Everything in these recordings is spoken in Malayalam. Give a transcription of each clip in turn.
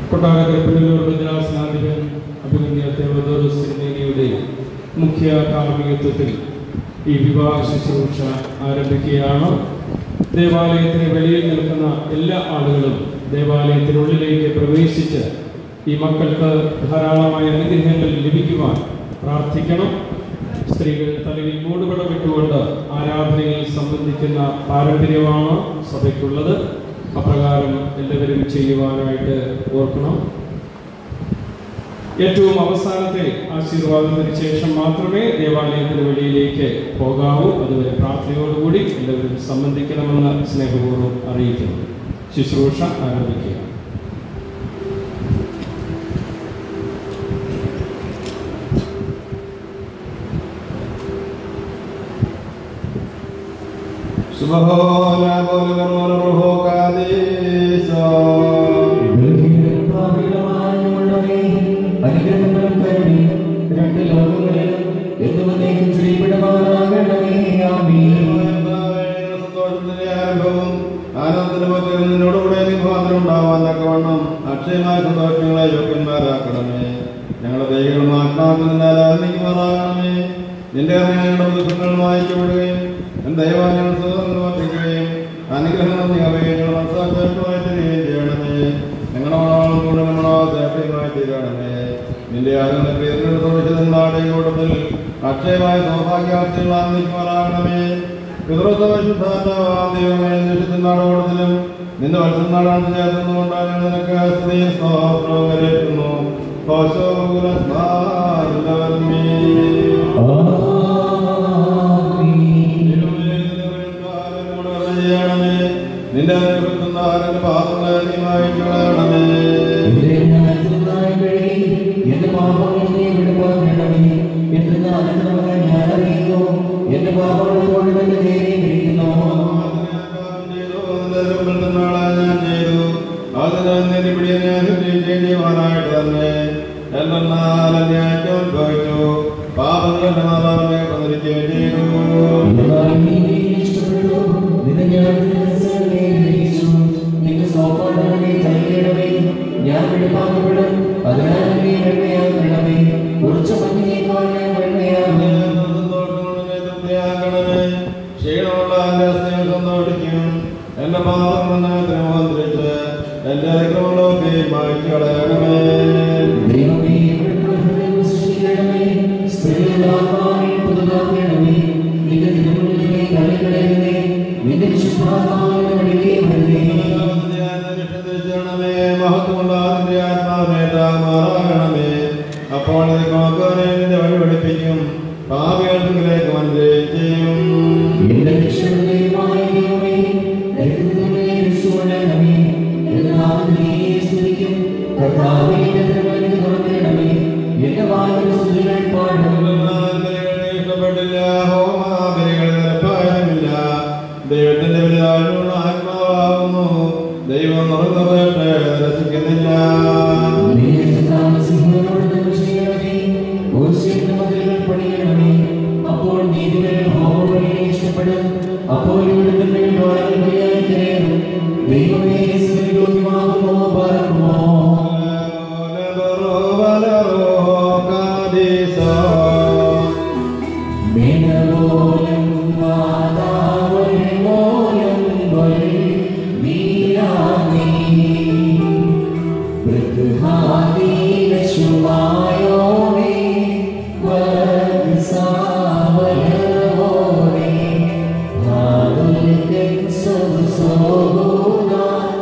കൊട്ടാരക്കര പുനലൂർ ഭദ്രാസനാധിപൻ അഭിനന്ദ തെവദോറസ് തിരുമേനിയുടെ മുഖ്യ കാർമ്മികത്വത്തിൽ ഈ വിവാഹ ശുശ്രൂഷ ആരംഭിക്കുകയാണ് ദേവാലയത്തിന് വെളിയിൽ നിൽക്കുന്ന എല്ലാ ആളുകളും ദേവാലയത്തിനുള്ളിലേക്ക് പ്രവേശിച്ച് ഈ മക്കൾക്ക് ധാരാളമായ അനുഗ്രഹങ്ങൾ ലഭിക്കുവാൻ പ്രാർത്ഥിക്കണം സ്ത്രീകൾ തലയിൽ മൂടുപടമിട്ടുകൊണ്ട് ആരാധനയിൽ സംബന്ധിക്കുന്ന പാരമ്പര്യമാണ് സഭയ്ക്കുള്ളത് അപ്രകാരം എല്ലാവരും ചെയ്യുവാനായിട്ട് ഓർക്കണം ഏറ്റവും അവസാനത്തെ ആശീർവാദത്തിന് ശേഷം മാത്രമേ ദേവാലയത്തിന് വെളിയിലേക്ക് പോകാവൂ അതുവരെ പ്രാർത്ഥനയോടുകൂടി എല്ലാവരും സംബന്ധിക്കണമെന്ന് സ്നേഹപൂർവ്വം അറിയിക്കുന്നു ശുശ്രൂഷ ആരംഭിക്കുക അനുഗ്രഹങ്ങളും കരുണി രണ്ട് ലോകങ്ങളിലും എന്നുവന്നേക്കും ശ്രീപിടമാനാകണമേ ആമീൻ നിന്നോടുകൂടെ നിബന്ധന ഉണ്ടാവാൻ തക്കവണ്ണം അക്ഷയമായ സന്തോഷങ്ങളെ യോഗ്യന്മാരാക്കണമേ ഞങ്ങളുടെ ദൈവങ്ങളും ആത്മാക്കളിനാൽ ആനന്ദിക്കുമാറാകണമേ നിന്റെ ഞങ്ങളുടെ ദുഃഖങ്ങൾ വായിക്കപ്പെടുകയും എന്റെ ദൈവാലയങ്ങൾ സുഖങ്ങൾ വർദ്ധിക്കുകയും അനുഗ്രഹങ്ങൾ നീങ്ങുകയും ഞങ്ങൾ മനസ്സാക്ഷമായി തരികയും ചെയ്യണമേ ഞങ്ങളുടെ മണവാളും കൂടെ നമ്മളാശയമായി തീരണമേ നിന്റെ ആനന്ദ പേരിൽ സൗഖ്യങ്ങളുടെ കൂട്ടത്തിൽ അക്ഷയമായ സൗഭാഗ്യാർത്ഥികൾ ആനന്ദിക്കുമാറാകണമേ പിതൃസവിശുദ്ധാന്തവാദിയുമേ നിഷിദ്ധനാടോടത്തിലും നിന്റെ വത്സനാടാണ് ചേർന്നുകൊണ്ടാണ് നിനക്ക് സ്ത്രീ സ്വാശ്രവരേക്കുന്നു നിന്റെ അനുഗ്രഹിക്കുന്ന ആരുടെ പാപങ്ങളെ നീ വായിക്കളയണമേ എന്റെ ജ്ഞാനത്തിനായി കഴിയും എന്റെ പാപങ്ങൾ നീ വിടുവാങ്ങണമേ എന്ന് നാലെണ്ണമകൾ ഞാൻ അറിയുന്നു എന്റെ പാപങ്ങൾ കൊണ്ട് തന്നെ നേരിയിരിക്കുന്നു ചെയ്യുവാനായിട്ട് തന്നെ എന്നാൽ അന്യായം ഉത്ഭവിച്ചു പാപങ്ങളുടെ മാതാവിനെ പതിരിക്കുകയും ചെയ്തു എന്നാൽ നീ എന്നെ ഇഷ്ടപ്പെട്ടു നിന്റെ ജ്ഞാനത്തിന്റെ രഹസ്യങ്ങളെ ഗ്രഹിച്ചു നിന്റെ സോപ്പാടുകളെ തലയിടവേ ഞാൻ വിടുവാങ്ങപ്പെടും അതിനാൽ നീ വെണ്മയാകണമേ ഉറച്ച മഞ്ഞിനേക്കാൾ ഞാൻ വെണ്മയാകും ക്ഷീണമുള്ള എന്റെ സ്നേഹം സന്തോഷിക്കും എന്റെ പാപം മുഖാന്തരിച്ച് എന്റെ അതിക്രമങ്ങളൊക്കെ മായ്ച്ചു കളയണമേ ദൈവമേ ഇവിടുത്തെ ഹൃദയം സൃഷ്ടിക്കണമേ സ്ത്രീകളുടെ ആത്മാവിനെ പുതുതാക്കണമേ നിന്റെ തിരുമുന്നിലെ കളികളെ നിന്റെ വിശുദ്ധാത്മാവിനെ വഴികെ വരുന്നേ മഹത്വമുള്ള നിന്റെ ആത്മാവിനെ മാറാകണമേ അപ്പോൾ നിനക്ക് നോക്കുവാനെ നിന്റെ വഴി പഠിപ്പിക്കും പാപികൾക്കിലേക്ക് മനസ്സിലേക്ക് ചെയ്യും എന്റെ രക്ഷകനുമായ ദൈവമേ രക്തത്തിനെ രക്ഷിച്ചുകൊള്ളണമേ എന്നാൽ നീ സ്തുതിക്കും കർത്താവേ എന്റെ തിരുവനന്തപുരം തുറക്കണമേ എന്റെ വായിൽ സ്തുതികൾ പാടും ഇഷ്ടപ്പെട്ടില്ല ഹോമാബലികൾ നിരപ്പായമില്ല ദൈവത്തിന്റെ വലിയ ആത്മാവാകുന്നു ദൈവം നിറഞ്ഞവരെ രസിക്കുന്നില്ല നീ താമസിക്കുന്നവരോട് നിങ്ങൾ ചെയ്യണമേ ഒരു ശീലം മതിലുകൾ പണിയണമേ അപ്പോൾ നീതികൾ ഹോമബലിയെ ഇഷ്ടപ്പെടും അപ്പോൾ ഇവിടുത്തെ ദ്വാരങ്ങളായി തിരയണം ദൈവമേ സ്തുതിയോഗ്യമാകുമോ പറക്കുമോ മേനലോലം മാതാവൽ മോലം വൽ നീരാനീ ബൃഹദീനശുമായോനേ വത്സാവലവോനേ ഭാഗുലികൻ സുസോഗുനാ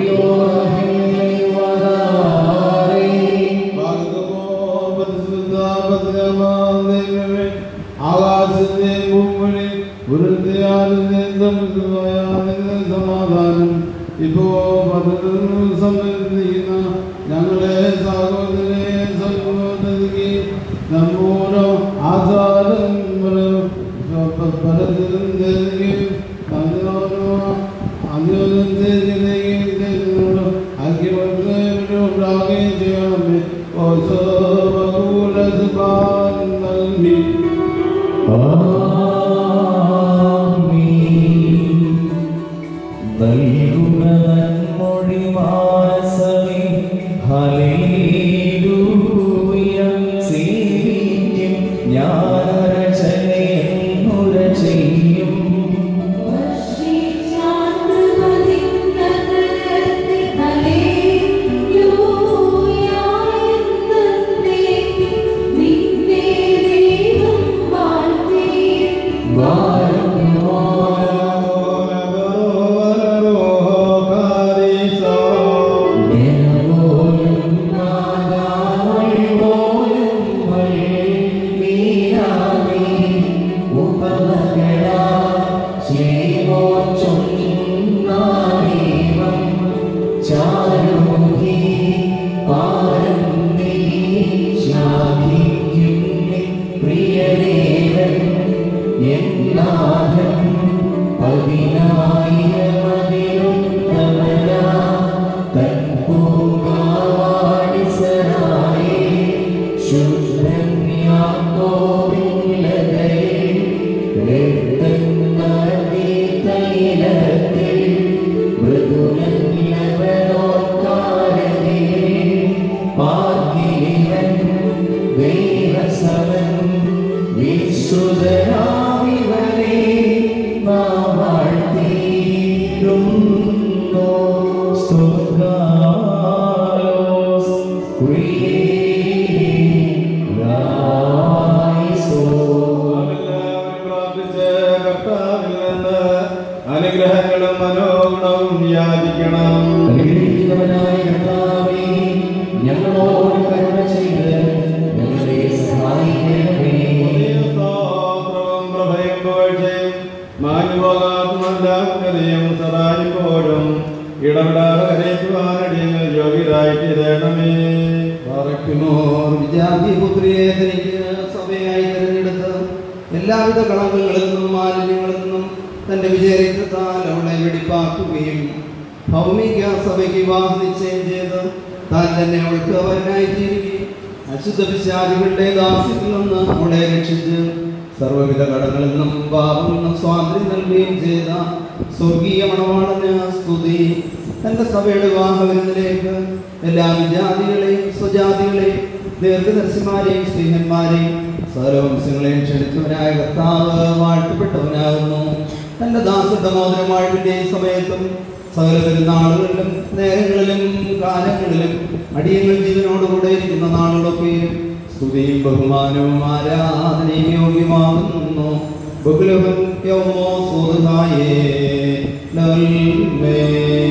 ആകാശത്തെ മുമ്പിൽ സമാധാനം ഇപ്പോ പദ്ധതി സംബന്ധിക്കുന്ന ഞങ്ങളെ സഹോദരെ സഹോദരി നമ്മോരോ ആചാരം പരസ്പരം ചെയ്യുകയും അതിനോരോ അന്യോന്യം ചെയ്യുകയും ഐക്യപ്പെടുത്തുകയും ചെയ്യണമേ ഓസോ ബഹുലസ്ബാൻ നൽകി ചെയ്യും ചാരുമുഖി പാരം നീ ശ്ലാഘിക്കും പ്രിയദേവൻ എന്നാഥൻ പതിനായിരമതിലും തമന തൻ പൂങ്കാവാടിസരായി ശുദ്ധൻ യാക്കോബില്ലതയിൽ രക്തം നദി തൈലത്തിൽ മൃദുലൻ ലവനോത്കാരതിയിൽ പാർക്കിലിവൻ ദൈവസവൻ വിശുദ്ധരാവിവരെ നാം വാഴ്ത്തിയിടുന്നു. സ്തുതിക്കാലോസ് ക്രിയലായിസോ. അനുഗ്രഹങ്ങളും മനോഗുണവും യാചിക്കണം അനുഗ്രഹിക്കുന്നവനായ കർത്താവേ, ഞങ്ങളോട് കരുണ ചെയ്ത് ഞങ്ങളെ സഹായിക്കണമേ സ്തോത്രവും പ്രഭയും പുകഴ്ചയും മാഞ്ഞുപോകാത്തമല്ലാത്തതയും സദായിപ്പോഴും ഇടപെടാതെ കരയിക്കുവാനടിയങ്ങൾ യോഗ്യരായി തീരണമേ പാറയ്ക്കുമോർ വിജാതിപുത്രിയെ തനിക്ക് സഭയായി തിരഞ്ഞെടുത്ത് എല്ലാവിധ കളങ്കങ്ങളിൽ നിന്നും മാലിന്യങ്ങളിൽ നിന്നും തന്റെ വിജയരക്തത്താൽ അവളെ വെടിപ്പാക്കുകയും ഭൗമിക സഭയ്ക്ക് വിവാഹം നിശ്ചയം ചെയ്ത് താൻ തന്നെ അവൾക്ക് അവനായി തീരുകയും അശുദ്ധ പിശാചികളുടെ ദാസ്യത്തിൽ നിന്ന് അവളെ രക്ഷിച്ച് സർവ്വവിധ കടങ്ങളിൽ നിന്നും പാപങ്ങളിൽ നിന്നും സ്വാതന്ത്ര്യം നൽകുകയും ചെയ്ത സ്വർഗീയ മണവാളന് സ്തുതി തന്റെ സഭയുടെ വിവാഹവിരുന്നിലേക്ക് എല്ലാ വിജാതികളെയും സ്വജാതികളെയും ദീർഘദർശിമാരെയും സ്ത്രീഹന്മാരെയും സർവംശങ്ങളെയും ക്ഷണിച്ചവനായ കർത്താവ് വാഴ്ത്തപ്പെട്ടവനാകുന്നു തന്റെ ദാസന്റെ മോദനമായിട്ടിന്റെ ഈ സമയത്തും സകല പെരുന്നാളുകളിലും നേരങ്ങളിലും കാലങ്ങളിലും അടിയങ്ങൾ ജീവനോടുകൂടെ ഇരിക്കുന്ന നാളുകളൊക്കെയും സ്തുതിയും ബഹുമാനവും ആരാധനയും യോഗ്യമാകുന്നു ബഹുലവും യൗമോ സുഹൃതായേ ലൽമേ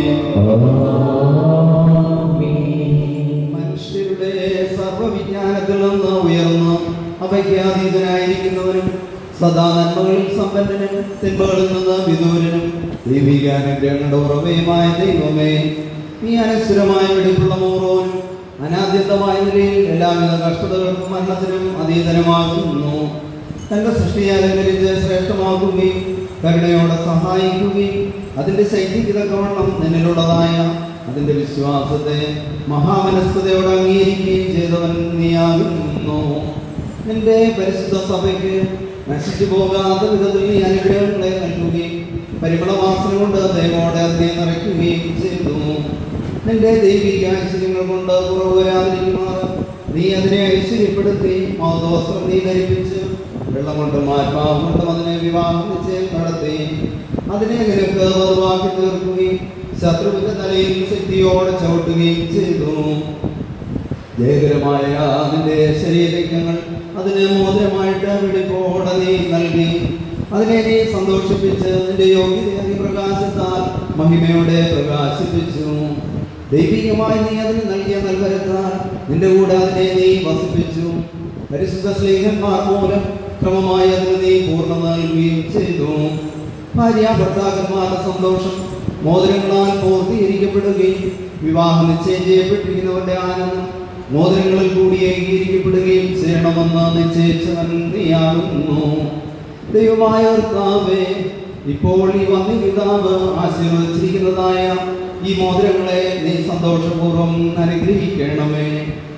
മനുഷ്യരുടെ സർവവിജ്ഞാനത്തിൽ നിന്ന് ഉയർന്ന് അവയ്ക്ക് അതീതനായിരിക്കുന്നവനും സദാ നന്മകളിൽ സമ്പന്നനും തിന്മകളിൽ നിന്ന് വിദൂരനും ദൈവികാനുഗ്രഹങ്ങളുടെ ഉറവയുമായ ദൈവമേ നീ അനശ്വരമായ വെടിപ്പുള്ള മൂറോനും അനാദ്യന്തമായ നിലയിൽ എല്ലാവിധ കഷ്ടതകൾക്കും മരണത്തിനും അതീതനമാകുന്നു തന്റെ സൃഷ്ടിയെ അലങ്കരിച്ച് ശ്രേഷ്ഠമാക്കുകയും കരുണയോടെ സഹായിക്കുകയും അതിന്റെ ശൈത്യക്ക് തക്കവണ്ണം നിന്നിലുള്ളതായ അതിന്റെ വിശ്വാസത്തെ മഹാമനസ്കതയോടെ അംഗീകരിക്കുകയും ചെയ്തവൻ നീയാകുന്നു നിന്റെ പരിശുദ്ധ സഭയ്ക്ക് നശിച്ചു പോകാത്ത വിധത്തിൽ നീ അനുഗ്രഹങ്ങളെ നൽകുകയും പരിമളവാസന കൊണ്ട് ദൈവോടെ അതിനെ നിറയ്ക്കുകയും ചെയ്തു നിന്റെ ദൈവിക ഐശ്വര്യങ്ങൾ കൊണ്ട് കുറവ് വരാതിരിക്കുമാർ നീ അതിനെ ഐശ്വര്യപ്പെടുത്തി മാതോസ്ത്രം നീ ധരിപ്പിച്ച് വെള്ളം കൊണ്ടും ആത്മാവ് കൊണ്ടും അതിനെ വിവാഹം നിശ്ചയം നടത്തി അതിനെ നിനക്ക് വധുവാക്കി തീർക്കുകയും ശത്രുവിന്റെ തലയിൽ ശക്തിയോടെ ചവിട്ടുകയും ചെയ്തു ജയകരമായ അതിന്റെ ശരീരങ്ങൾ അതിന് മോദരമായിട്ട് വെടിപ്പോടെ നീ നൽകി അതിനെ നീ സന്തോഷിപ്പിച്ച് നിന്റെ യോഗ്യതയായി പ്രകാശത്താൽ മഹിമയോടെ പ്രകാശിപ്പിച്ചു ദൈവികമായി നീ അതിന് നൽകിയ നൽവരത്താൽ നിന്റെ കൂടെ അതിനെ നീ വസിപ്പിച്ചു പരിശുദ്ധ സ്നേഹന്മാർ മൂലം ക്രമമായി അതിന് നീ പൂർണ്ണ നൽകുകയും ചെയ്തു ഭാര്യ ഭർത്താക്കന്മാരുടെ സന്തോഷം മോതിരങ്ങളാൽ പൂർത്തീകരിക്കപ്പെടുകയും വിവാഹം നിശ്ചയം ചെയ്യപ്പെട്ടിരിക്കുന്നവരുടെ ആനന്ദം മോതിരങ്ങളിൽ കൂടി ഏകീകരിക്കപ്പെടുകയും ചെയ്യണമെന്ന് നിശ്ചയിച്ചവൻ നീയാകുന്നു ദൈവമായ കർത്താവേ ഇപ്പോൾ ഈ വന്യപിതാവ് ആശീർവദിച്ചിരിക്കുന്നതായ ഈ മോതിരങ്ങളെ നീ സന്തോഷപൂർവ്വം അനുഗ്രഹിക്കണമേ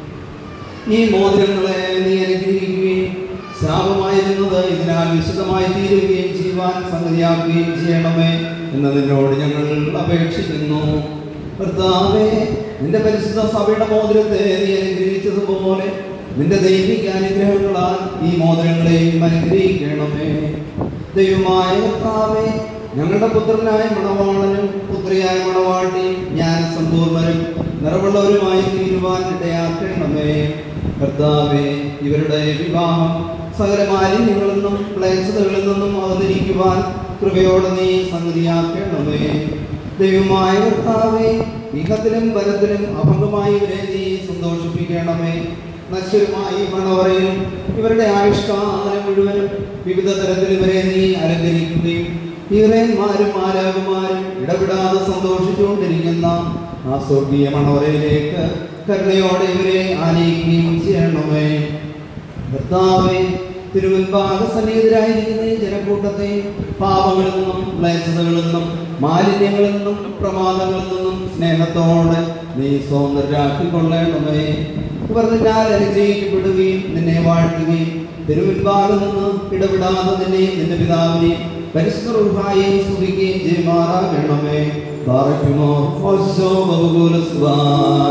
ഈ മോതിരങ്ങളെ നീ അനുഗ്രഹിക്കുകയും ശാപമായിരുന്നത് ഇതിനാൽ വിശദമായി തീരുകയും ചെയ്യുവാൻ സംഗതിയാക്കുകയും ചെയ്യണമേ എന്ന് നിന്നോട് ഞങ്ങൾ അപേക്ഷിക്കുന്നു കർത്താവേ നിന്റെ പരിശുദ്ധ സഭയുടെ മോതിരത്തെ നീ അനുഗ്രഹിച്ചതുപോലെ നിന്റെ ദൈവിക അനുഗ്രഹങ്ങളാൽ ഈ മോതിരങ്ങളെയും അനുഗ്രഹിക്കണമേ ദൈവമായ കർത്താവേ ഞങ്ങളുടെ പുത്രനായ മണവാളനും പുത്രിയായ മണവാട്ടി ജ്ഞാനസമ്പൂർണരും നിറവുള്ളവരുമായി തീരുവാൻ ഇടയാക്കണമേ കർത്താവേ ഇവരുടെ വിവാഹം സകല മാലിന്യങ്ങളിൽ നിന്നും ക്ലേശതകളിൽ നിന്നും അവതരിക്കുവാൻ കൃപയോടെ നീ സംഗതിയാക്കണമേ ദൈവമായ കർത്താവേ ഇഹത്തിലും വരത്തിലും അഭംഗമായി ഇവരെ നീ സന്തോഷിപ്പിക്കണമേ നശ്വരമായി മണവറയും ഇവരുടെ ആയുഷ്കാലം മുഴുവനും വിവിധ തരത്തിൽ ഇവരെ നീ അലങ്കരിക്കുകയും ഈറേന്മാരും ആരാകുമാരും ഇടപെടാതെ സന്തോഷിച്ചുകൊണ്ടിരിക്കുന്ന ആ സ്വർഗീയ മണവറയിലേക്ക് കരുണയോടെ ഇവരെ ആനയിക്കുകയും ചെയ്യണമേ കർത്താവേ തിരുവൻപാക സന്നിഹിതരായിരിക്കുന്ന ഈ ജനക്കൂട്ടത്തെ പാപങ്ങളിൽ നിന്നും ക്ലേശതകളിൽ നിന്നും മാലിന്യങ്ങളിൽ നിന്നും പ്രമാദങ്ങളിൽ നിന്നും സ്നേഹത്തോടെ നീ സ്വതന്ത്രരാക്കിക്കൊള്ളണമേ ഇവർ നിന്നാൽ അനുഗ്രഹിക്കപ്പെടുകയും നിന്നെ വാഴ്ത്തുകയും തിരുവൻപാകിൽ നിന്ന് ഇടപെടാതെ നിന്നെ നിന്റെ പിതാവിനെയും പരിശുദ്ധ റുഹായെ സ്തുതിക്കുകയും ചെയ്യുമാറാകണമേ പാറയ്ക്കുമോ ഓശോ ബഹുകൂലസ്വാൻ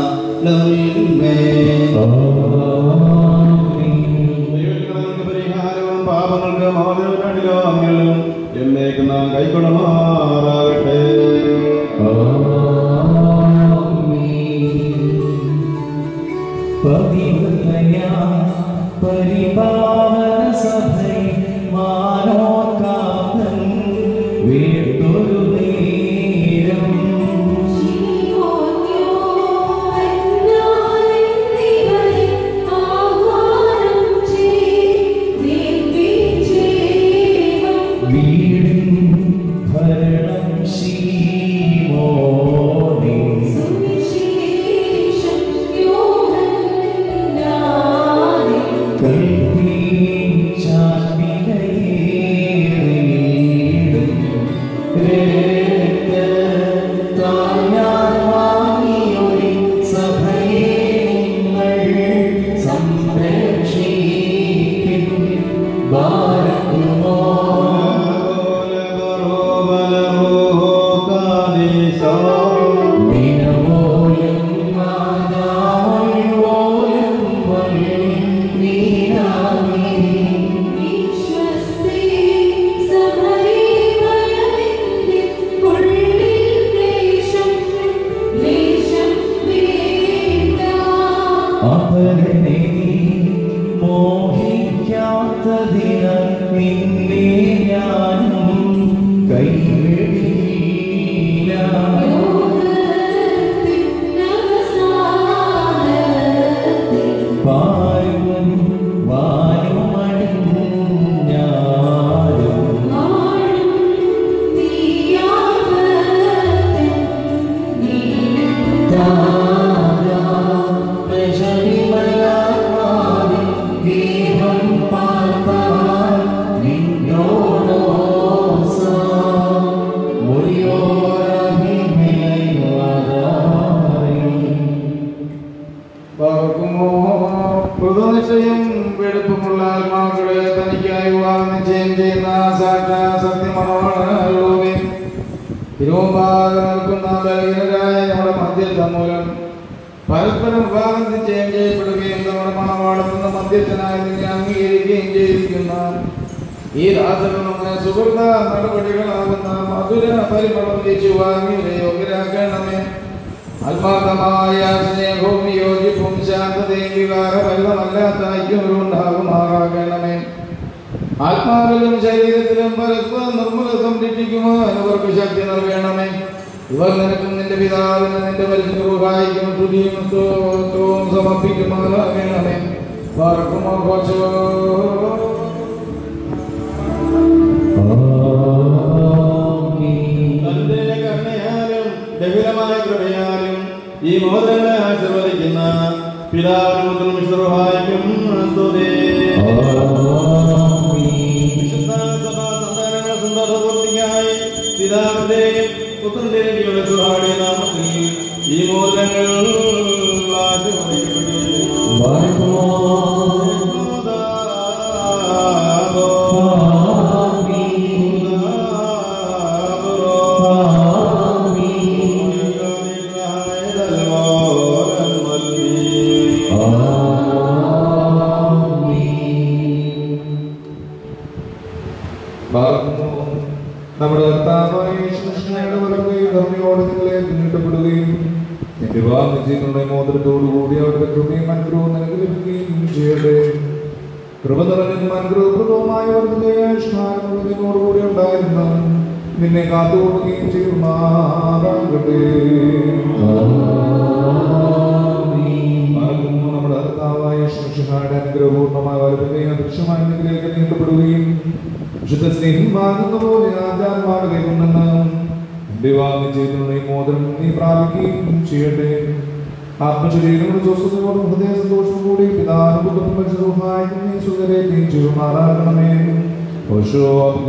ദൈവങ്ങൾക്ക് പരിഹാരവും പാപങ്ങൾക്ക് മോചനവും അങ്ങളും എന്നേക്ക് നാം കൈക്കൊള്ളുമാറാകട്ടെ പരിപാവന സഭൈ മാനോക്കാതൻ വീട്ടൊരു നേരം വീടിൻ ഭരണം ശീമോനെ അവനെ മോഹിക്കാത്തതിനാൽ നിന്നെ ഞാനും കൈവിടില്ല പാരും വാരുമണിഞ്ഞാരും പാർക്കുമോ പുതുനിശ്ചയം വെടുപ്പമുള്ള ആത്മാക്കളെ തനിക്കായി വിവാഹം നിശ്ചയം ചെയ്യുന്ന സാക്ഷാ സത്യമണോളെ തിരുവമ്പാകെ നിൽക്കുന്ന ബലഹീനരായ നമ്മുടെ മധ്യസ്ഥ മൂലം പരസ്പരം വിവാഹം നിശ്ചയം ചെയ്യപ്പെടുകയും നമ്മുടെ മണവാളം എന്ന മധ്യസ്ഥനായി നിന്നെ അംഗീകരിക്കുകയും ചെയ്തിരിക്കുന്ന ഈ ദാസന് നമ്മുടെ സുഹൃത നടപടികളാകുന്ന മധുര പരിമളം വെച്ചു വാങ്ങി യോഗ്യരാക്കണമേ ആത്മാർത്ഥമായ സ്നേഹവും യോജിപ്പും ശാന്തതയും വികാരപരിതമല്ലാത്ത ഐക്യവും ഉണ്ടാകുമാറാകണമേ ആത്മാവിലും ശരീരത്തിലും പരസ്പരം നിർമ്മലത്വം രക്ഷിക്കുവാൻ ഇവർക്ക് ശക്തി നൽകണമേ ഇവർ നിനക്കും നിന്റെ പിതാവിനും നിന്റെ പരിശുദ്ധായിക്കും തുതിയും സ്തോത്രവും സമർപ്പിക്കുമാറാകണമേ പാർക്കുമോ കോശോ തന്റെ കരുണയാലും ബഹുലമായ കൃപയാലും ഈ മോദങ്ങളെ ആശീർവദിക്കുന്ന പിതാവിനും പുത്രനും വിശുദ്ധഹായിക്കും സ്തുതി വിശുദ്ധ സഭാ സന്താനങ്ങളുടെ സന്തോഷപൂർത്തിക്കായി പിതാവിന്റെയും പുത്രന്റെയും ജീവനസുഹാടിയ നാമത്തിൽ ഈ മോദങ്ങൾ ആശീർവദിക്കപ്പെട്ടു പാർക്കുന്നു നമ്മുടെ കർത്താവായ യേശുക്രിസ്തുവിന്റെ വലക്കുകയും കരുണയോടെ നിങ്ങളെ പിന്നിട്ടപ്പെടുകയും നിന്റെ വാങ്ങിച്ചിട്ടുള്ള മോതിരത്തോടുകൂടി അവരുടെ കൃപയും അനുഗ്രഹവും നിനക്ക് ലഭിക്കുകയും ചെയ്യട്ടെ കൃപ നിറഞ്ഞതും അനുഗ്രഹപ്രദവുമായ വർദ്ധനയെ നിന്നോടുകൂടി ഉണ്ടായിരുന്ന നിന്നെ കാത്തുകൊള്ളുകയും ചെയ്യുമാറാകട്ടെ പാർക്കുന്നു നമ്മുടെ കർത്താവായ യേശുക്രിസ്തുവിന്റെ അനുഗ്രഹപൂർണ്ണമായ വലതുകയും ദൃശ്യമായ നിന്നിലേക്ക് നീണ്ടപ്പെടുകയും വിശുദ്ധ സ്നേഹം വാങ്ങുന്ന പോലെ ആചാരമാണ് കൈകൊണ്ടെന്ന് എന്റെ വാങ്ങി ചെയ്തിട്ടുള്ള ഈ മോദനം നീ പ്രാപിക്കുകയും ചെയ്യട്ടെ ആത്മശരീരങ്ങളുടെ സ്വസ്ഥതയോടും ഹൃദയ സന്തോഷം കൂടി പിതാനുബുദ്ധം പരിശുദ്ധമായും നീ സുഖരേറ്റയും ചെയ്യുമാറാകണമേ ഓശോ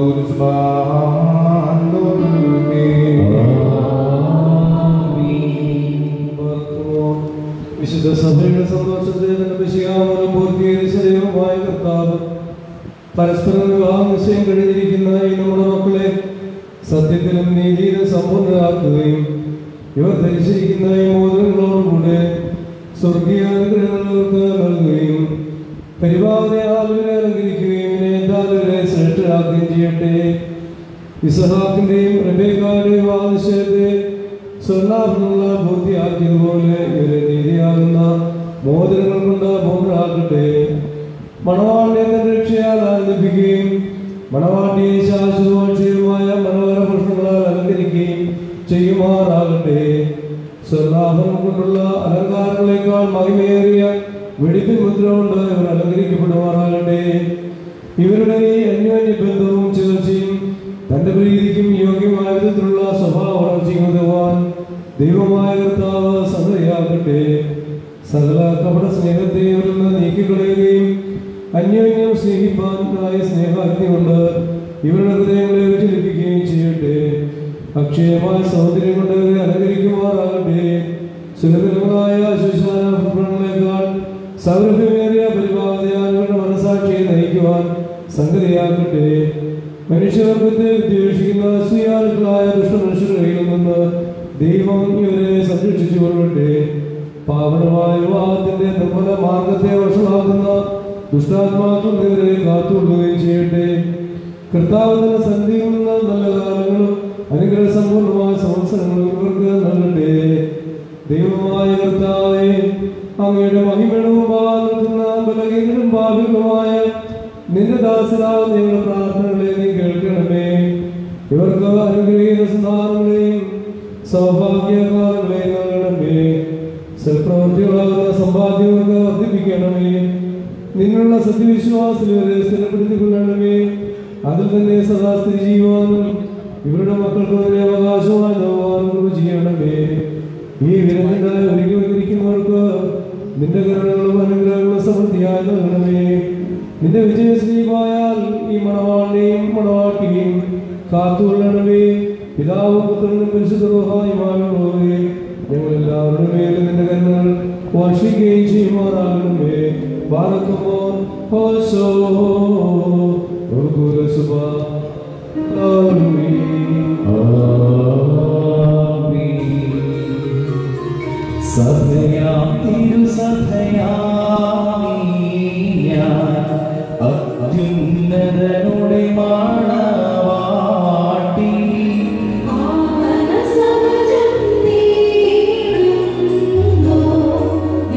വിശുദ്ധ സഭയുടെ സന്തോഷത്തെ തന്നെ വിശയാമനം പൂർത്തീകരിച്ച ദൈവമായ കർത്താവ് പരസ്പരം വിവാഹം നിശ്ചയം കഴിഞ്ഞിരിക്കുന്ന ഈ നമ്മുടെ മക്കളെ സത്യത്തിലും നീതിയിലും സമ്പൂർണ്ണരാക്കുകയും ഇവർ ധരിച്ചിരിക്കുന്ന ഈ മോദനങ്ങളോടുകൂടെ സ്വർഗീയ അനുഗ്രഹങ്ങൾക്ക് നൽകുകയും പരിപാലനയാൽ ഇവരെ അലങ്കരിക്കുകയും വിനയത്താൽ ഇവരെ ശ്രേഷ്ഠരാക്കുകയും ചെയ്യട്ടെ ഇസഹാക്കിന്റെയും റബേക്കാരുടെയും ആവശ്യത്തെ സ്വർണ്ണാഭരണ പൂർത്തിയാക്കിയതുപോലെ ഇവരെ നീതിയാകുന്ന മോദനങ്ങൾ കൊണ്ട് പൂർണ്ണരാക്കട്ടെ മണവാളിനെ തന്റെ രക്ഷയാൽ ആനന്ദിപ്പിക്കുകയും മണവാട്ടിയെ ശാശ്വതമായ മനോഹര പുഷ്പങ്ങളാൽ അലങ്കരിക്കുകയും ചെയ്യുമാറാകട്ടെ സ്വർണ്ണാഭരണം കൊണ്ടുള്ള അലങ്കാരങ്ങളെക്കാൾ മഹിമേറിയ വെടിപ്പിൻ മുദ്ര കൊണ്ട് ഇവർ അലങ്കരിക്കപ്പെടുമാറാകട്ടെ ഇവരുടെ ഈ അന്യോന്യ ബന്ധവും ചേർച്ചയും തന്റെ പ്രീതിക്കും യോഗ്യമായ വിധത്തിലുള്ള സ്വഭാവ വളർച്ചയും ഉതകുവാൻ ദൈവമായ കർത്താവ് സഹയാകട്ടെ സകല കപട സ്നേഹത്തെ ഇവരിൽ നിന്ന് നീക്കിക്കളയുകയും അന്യോന്യം സ്നേഹിപ്പാനായ സ്നേഹാഗ്നി കൊണ്ട് ഇവരുടെ ഹൃദയങ്ങളെ വിചലിപ്പിക്കുകയും ചെയ്യട്ടെ അക്ഷയമായ സൗന്ദര്യം കൊണ്ട് ഇവരെ അലങ്കരിക്കുമാറാകട്ടെ സുലഭങ്ങളായ ശുശ്രാന ഭൂഷണങ്ങളെക്കാൾ സൗരഭ്യമേറിയ പരിപാലനയാൽ ഇവരുടെ മനസാക്ഷിയെ നയിക്കുവാൻ സംഗതിയാക്കട്ടെ മനുഷ്യവർഗത്തെ വിദ്വേഷിക്കുന്ന അസൂയാലുക്കളായ ദുഷ്ടമനുഷ്യരുടെ കയ്യിൽ നിന്ന് ദൈവം ഇവരെ സംരക്ഷിച്ചു കൊള്ളട്ടെ പാവനമായ വിവാഹത്തിന്റെ നിർമ്മല മാർഗത്തെ വഷളാക്കുന്ന ദുഷ്ടാത്മാക്കൾ ഇവരെ കാത്തുകൊള്ളുകയും ചെയ്യട്ടെ കർത്താവിന്റെ സന്ധിയിൽ നിന്ന് നല്ല കാലങ്ങളും അനുഗ്രഹ സമ്പൂർണമായ സംവത്സരങ്ങളും ഇവർക്ക് നൽകട്ടെ ദൈവമായ കർത്താവെ അങ്ങയുടെ മഹിമണവും നിൽക്കുന്ന ബലഹീനരും ഭാവികളുമായ നിന്റെ ദാസരായ ഞങ്ങളുടെ പ്രാർത്ഥനകളെ നീ കേൾക്കണമേ ഇവർക്ക് അനുഗ്രഹീത സന്താനങ്ങളെയും സൗഭാഗ്യകാലങ്ങളെയും നൽകണമേ സൽപ്രവൃത്തികളാകുന്ന സമ്പാദ്യങ്ങൾക്ക് വർദ്ധിപ്പിക്കണമേ നിന്നുള്ള സത്യവിശ്വാസത്തിൽ ഇവരെ സ്ഥിരപ്പെടുത്തിക്കൊള്ളണമേ അതിൽ തന്നെ സദാ സ്ഥിതി ചെയ്യുവാനും ഇവരുടെ മക്കൾക്ക് അതിനെ അവകാശമായി നൽകുവാനും കൃപ ചെയ്യണമേ ഈ വിരലിനായി ഒരുക്കി വന്നിരിക്കുന്നവർക്ക് നിന്റെ കരുണകളും അനുഗ്രഹങ്ങളും സമൃദ്ധിയായി നൽകണമേ നിന്റെ വിജയശ്രീമായാൽ ഈ മണവാളിനെയും മണവാട്ടിയും കാത്തുകൊള്ളണമേ പിതാവും പുത്രനും പരിശുദ്ധമായുമായുള്ളവരെ ഞങ്ങൾ എല്ലാവരുടെ മേലും നിന്റെ കരുണകൾ വർഷിക്കുകയും ചെയ്യുമാറാകണമേ ബാലക്കുമോ ഹോശോ സുബ സഭയാം തിരുസഭയാ അത്യുന്നതനുടെ മാണവാട്ടി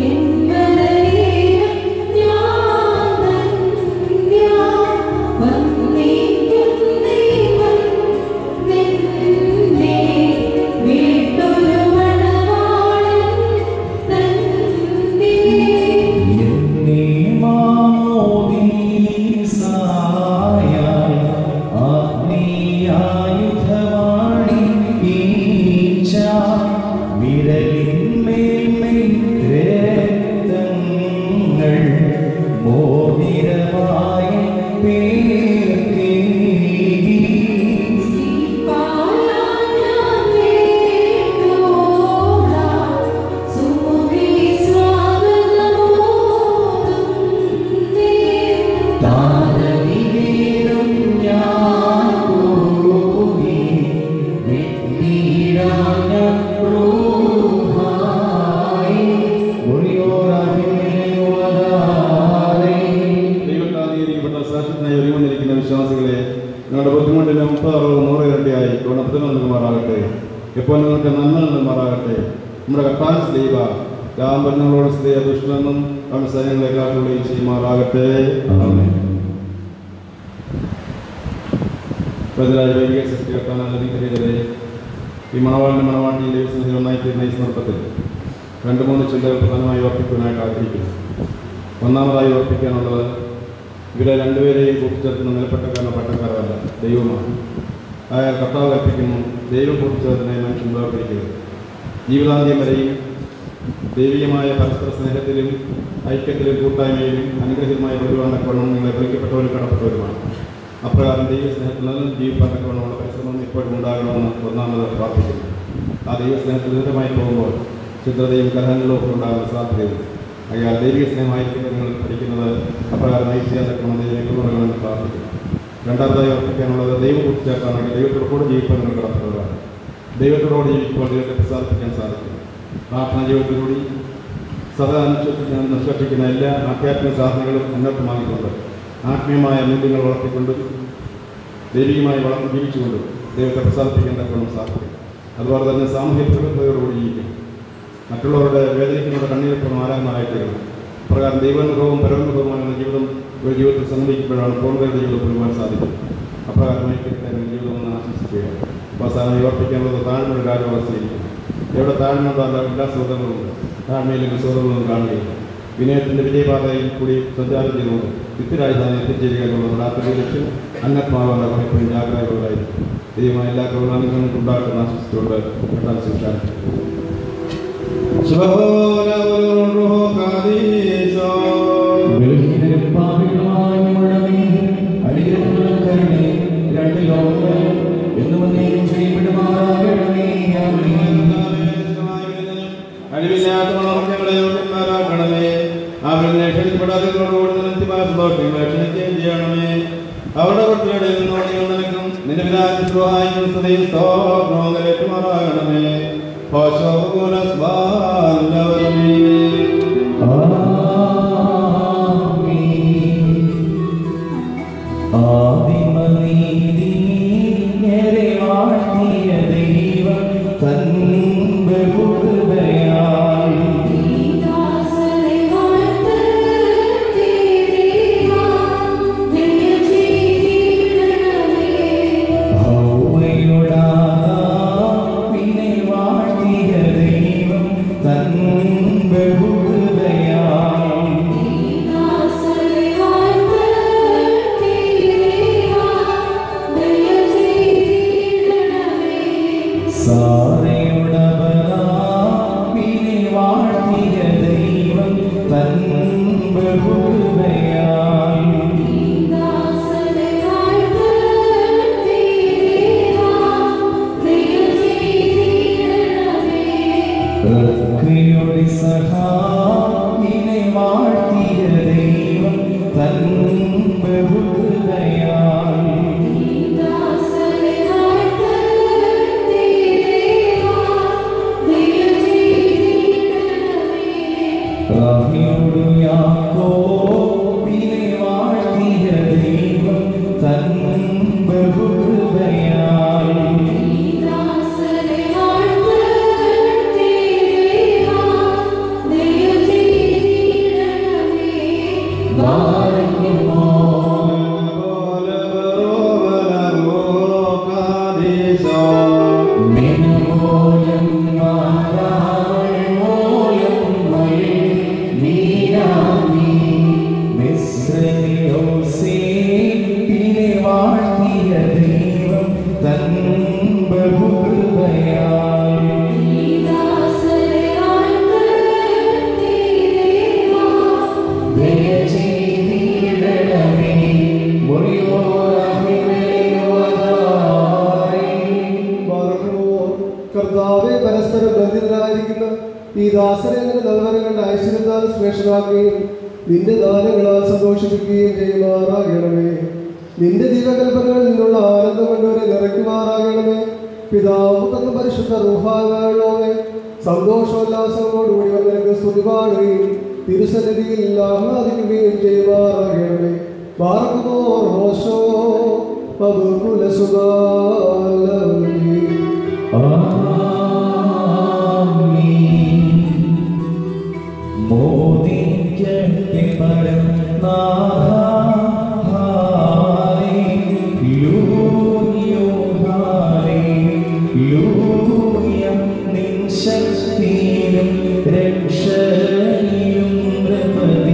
ഞാൻ ദൈവത്താൽ നീതിക്കപ്പെട്ട സാക്ഷ്യത്തിനായി ഒരുങ്ങിയിരിക്കുന്ന വിശ്വാസികളെ നിങ്ങളുടെ ബുദ്ധിമുട്ടിന് മുപ്പത് അറുപത് നൂറ് ഇരട്ടിയായി ഗുണത്തിന് നൽകുമാറാകട്ടെ എപ്പോൾ നിങ്ങൾക്ക് നന്മ നൽകുമാറാകട്ടെ നമ്മുടെ കർത്താൻ സ്ലീവ രാമബന്ധങ്ങളോട് സ്ത്രീ ദുഷ്ടനെന്നും അവൻ സൈന്യങ്ങളെ കാട്ടുകയും ചെയ്യുമാറാകട്ടെ ബദലായ വൈദിക സൃഷ്ടി കർത്താൻ നദിക്കരുതേ ഈ മണവാളിന്റെ മണവാട്ടിയും ദൈവസന്നിധി ഒന്നായി തീർന്ന ഈ സന്ദർഭത്തിൽ രണ്ട് മൂന്ന് ചിന്തകൾ പ്രധാനമായി ഓർപ്പിക്കുവാനായിട്ട് ആഗ്രഹിക്കുന്നു ഒന്നാമതായി ഓർപ്പിക്കാനുള്ളത് ഇവരെ രണ്ടുപേരെയും കൂട്ടിച്ചേർക്കുന്ന നിലപ്പെട്ടക്കാരനോ പട്ടക്കാരല്ല ദൈവമാണ് അയാൾ കർത്താവ് കൽപ്പിക്കുന്നു ദൈവം കൂട്ടിച്ചേർത്തതിനെ മനുഷ്യൻ വേർതിരിക്കരുത് ജീവിതാന്ത്യം വരെയും ദൈവികമായ പരസ്പര സ്നേഹത്തിലും ഐക്യത്തിലും കൂട്ടായ്മയിലും അനുഗ്രഹീതമായ വരുവാനൊക്കെവണ്ണം നിങ്ങളെ വിളിക്കപ്പെട്ടവരും കടപ്പെട്ടവരുമാണ് അപ്രകാരം ദൈവ സ്നേഹത്തിൽ നിന്നും ജീവിപ്പാനൊക്കെവണ്ണമുള്ള പരിശ്രമം ഇപ്പോഴും ഉണ്ടാകണമെന്ന് ഒന്നാമത് പ്രാർത്ഥിക്കുന്നു ആ ദൈവ സ്നേഹത്തിൽ നിരന്തരമായി പോകുമ്പോൾ ചിത്രതയും കലഹങ്ങളും ഒക്കെ ഉണ്ടാകാൻ സാധ്യതയുണ്ട് അയാൾ ദൈവിക സ്നേഹമായിരിക്കും നിങ്ങൾ പഠിക്കുന്നത് അപ്രകാരം നയിച്ചാൽ ദൈവങ്ങളെന്ന് പ്രാർത്ഥിക്കുന്നു രണ്ടാമതായി ഓർപ്പിക്കാനുള്ളത് ദൈവം കൂട്ടിച്ചേർത്താണെങ്കിൽ ദൈവത്തോട് കൂടെ ജീവിക്കാൻ നിങ്ങൾ കടപ്പെട്ടവരാണ് ദൈവത്തോട് ജീവിക്കുമ്പോൾ ദൈവത്തെ പ്രസാദിപ്പിക്കാൻ സാധിക്കും പ്രാർത്ഥനാ ജീവിതത്തിലൂടെ സദാ അനുഷ്ഠിക്കുന്ന നിഷ്കർഷിക്കുന്ന എല്ലാ ആധ്യാത്മിക സാധനങ്ങളും ഉന്നതമാക്കിക്കൊണ്ട് ആത്മീയമായ മൂല്യങ്ങൾ വളർത്തിക്കൊണ്ടും ദൈവികമായി വളർന്ന് ജീവിച്ചുകൊണ്ടും ദൈവത്തെ പ്രസാദിപ്പിക്കാൻ തക്കവണ്ണം സാധിക്കും അതുപോലെ തന്നെ സാമൂഹ്യ പ്രബുദ്ധതയോടുകൂടി ജീവിക്കും മറ്റുള്ളവരുടെ വേദനിക്കുന്നവരുടെ കണ്ണീരൊപ്പം ആരാധനായിട്ടേക്കണം പ്രകാരം ദൈവാനുഭവവും പരമാനുഭവമായ ജീവിതം ഒരു ജീവിതത്തിൽ സംഗമിക്കുമ്പോഴാണ് പൂർണ്ണതയുടെ ജീവിതം കൊണ്ടുപോകാൻ സാധിക്കും അപ്രകാരമായി ജീവിതം എന്ന് ആശംസിക്കുകയാണ് അവസാനം വിവർത്തിക്കാനുള്ളത് താഴ്മയുടെ കാര്യവസ്ഥയിരിക്കും എവിടെ താഴ്മയുണ്ടോ അവിടെ എല്ലാ സുഹൃത്തുക്കളുണ്ട് താഴ്മയിലേക്ക് സുഹൃത്തുക്കളും കാണുകയില്ല വിനയത്തിൻ്റെ വിജയപാതയിൽ കൂടി സഞ്ചാരം ചെയ്തുകൊണ്ട് നിത്യരാജധാനി എത്തിച്ചേരുക എന്നുള്ളത് രാത്രി ലക്ഷ്യം അന്നത്മാവാണ് എപ്പോഴും ജാഗ്രതയുള്ളതായിരിക്കും ദൈവമായ എല്ലാ കൗലാനുകളും ഉണ്ടാക്കുന്ന ആശംസിച്ചുകൊണ്ട് രണ്ടാം ശിക്ഷ വെളിയിലും പാപികളുമായുമുള്ളവേ, അടിയങ്ങളും കരുണേ, രണ്ട് ലോകങ്ങളും എന്നും എന്നേക്കും ചെയ്യപ്പെടുമാറാകണമേ. ആമേൻ. അഴിവില്ലാത്ത ഞങ്ങളെ യോഗ്യന്മാരാക്കണമേ അവരിൽ ക്ഷണിക്കപ്പെടാതെ സന്തോഷങ്ങളെ ക്ഷണിക്കുകയും ചെയ്യണമേ അവരുടെ കുട്ടികളുടെ നിന്നോട് നിനക്കും നിന്റെ പിതാവിന്റെ സഹായിക്കും സ്തുതിയും സ്തോത്രവും കരേറ്റുമാറാകണമേ ആദിമനീതിയെ വാഴ്ത്തിയ ദൈവം തൻ ബഹുകൃപയാൽ ൗവയുടാപിനെ വാഴ്ത്തിയ ദൈവം തൻ ബഹുകൃപയാൽ സാരയുടവനാപിനെ വാഴ്ത്തിയ ദൈവം തൻ ബഹുകൃപയാൽ പ്രകൃതിയുടെ സഹായിനെ വാഴ്ത്തിയ ദൈവം തൻ ബഹുകൃപയാൽ റാഹിയോടു യാക്കോബിനെ വാഴ്ത്തിയ ദൈവം തൻ ബഹുകൃപയാൽ മെനമോലം മാതാവൾ മോലം മൈ നീരാമി മിശ്രയോസേ പിന്നെ വാഴ്ത്തിയ ദൈവം തൻ ഈ ദാസനെ നിന്റെ നൽവരങ്ങളുടെ ഐശ്വര്യത്താൽ ശ്രേഷ്ഠരാക്കുകയും നിന്റെ ദാനങ്ങളാൽ സന്തോഷിപ്പിക്കുകയും ചെയ്യുമാറാകണമേ നിന്റെ ദീപകൽപ്പനകളിൽ നിന്നുള്ള ആനന്ദം കൊണ്ടവരെ നിറയ്ക്കുമാറാകണമേ പിതാവ് തന്ന പരിശുദ്ധ റുഹാകണമേ സന്തോഷോല്ലാസങ്ങളോടുകൂടി വന്നവർക്ക് സ്തുതി പാടുകയും തിരുസന്നിധിയിൽ ആഹ്ലാദിക്കുകയും ചെയ്യുമാറാകണമേ പാർക്കുമോ ഹോഷോ പബുകുലസുഖാലവേ മോദിക്കട്ടെ പരം ശക്തിയിലും രക്ഷയിലും പ്രപതി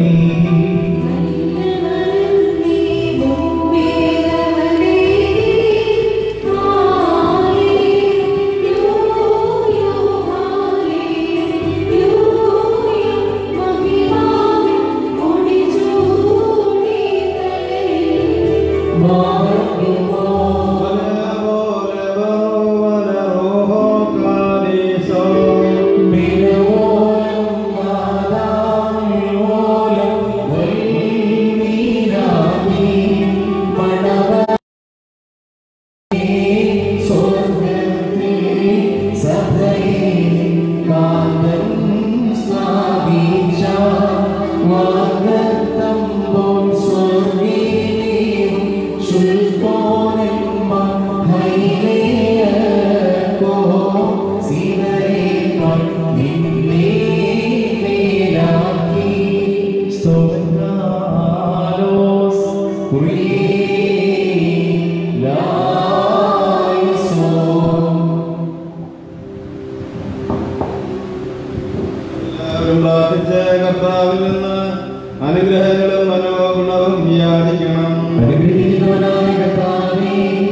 എല്ലാവരും പ്രാർത്ഥിച്ച് കർത്താവിൽ നിന്ന് അനുഗ്രഹങ്ങളും മനോഗുണവും യാചിക്കണം അനുഗ്രഹിക്കുന്നവനായ കർത്താവേ,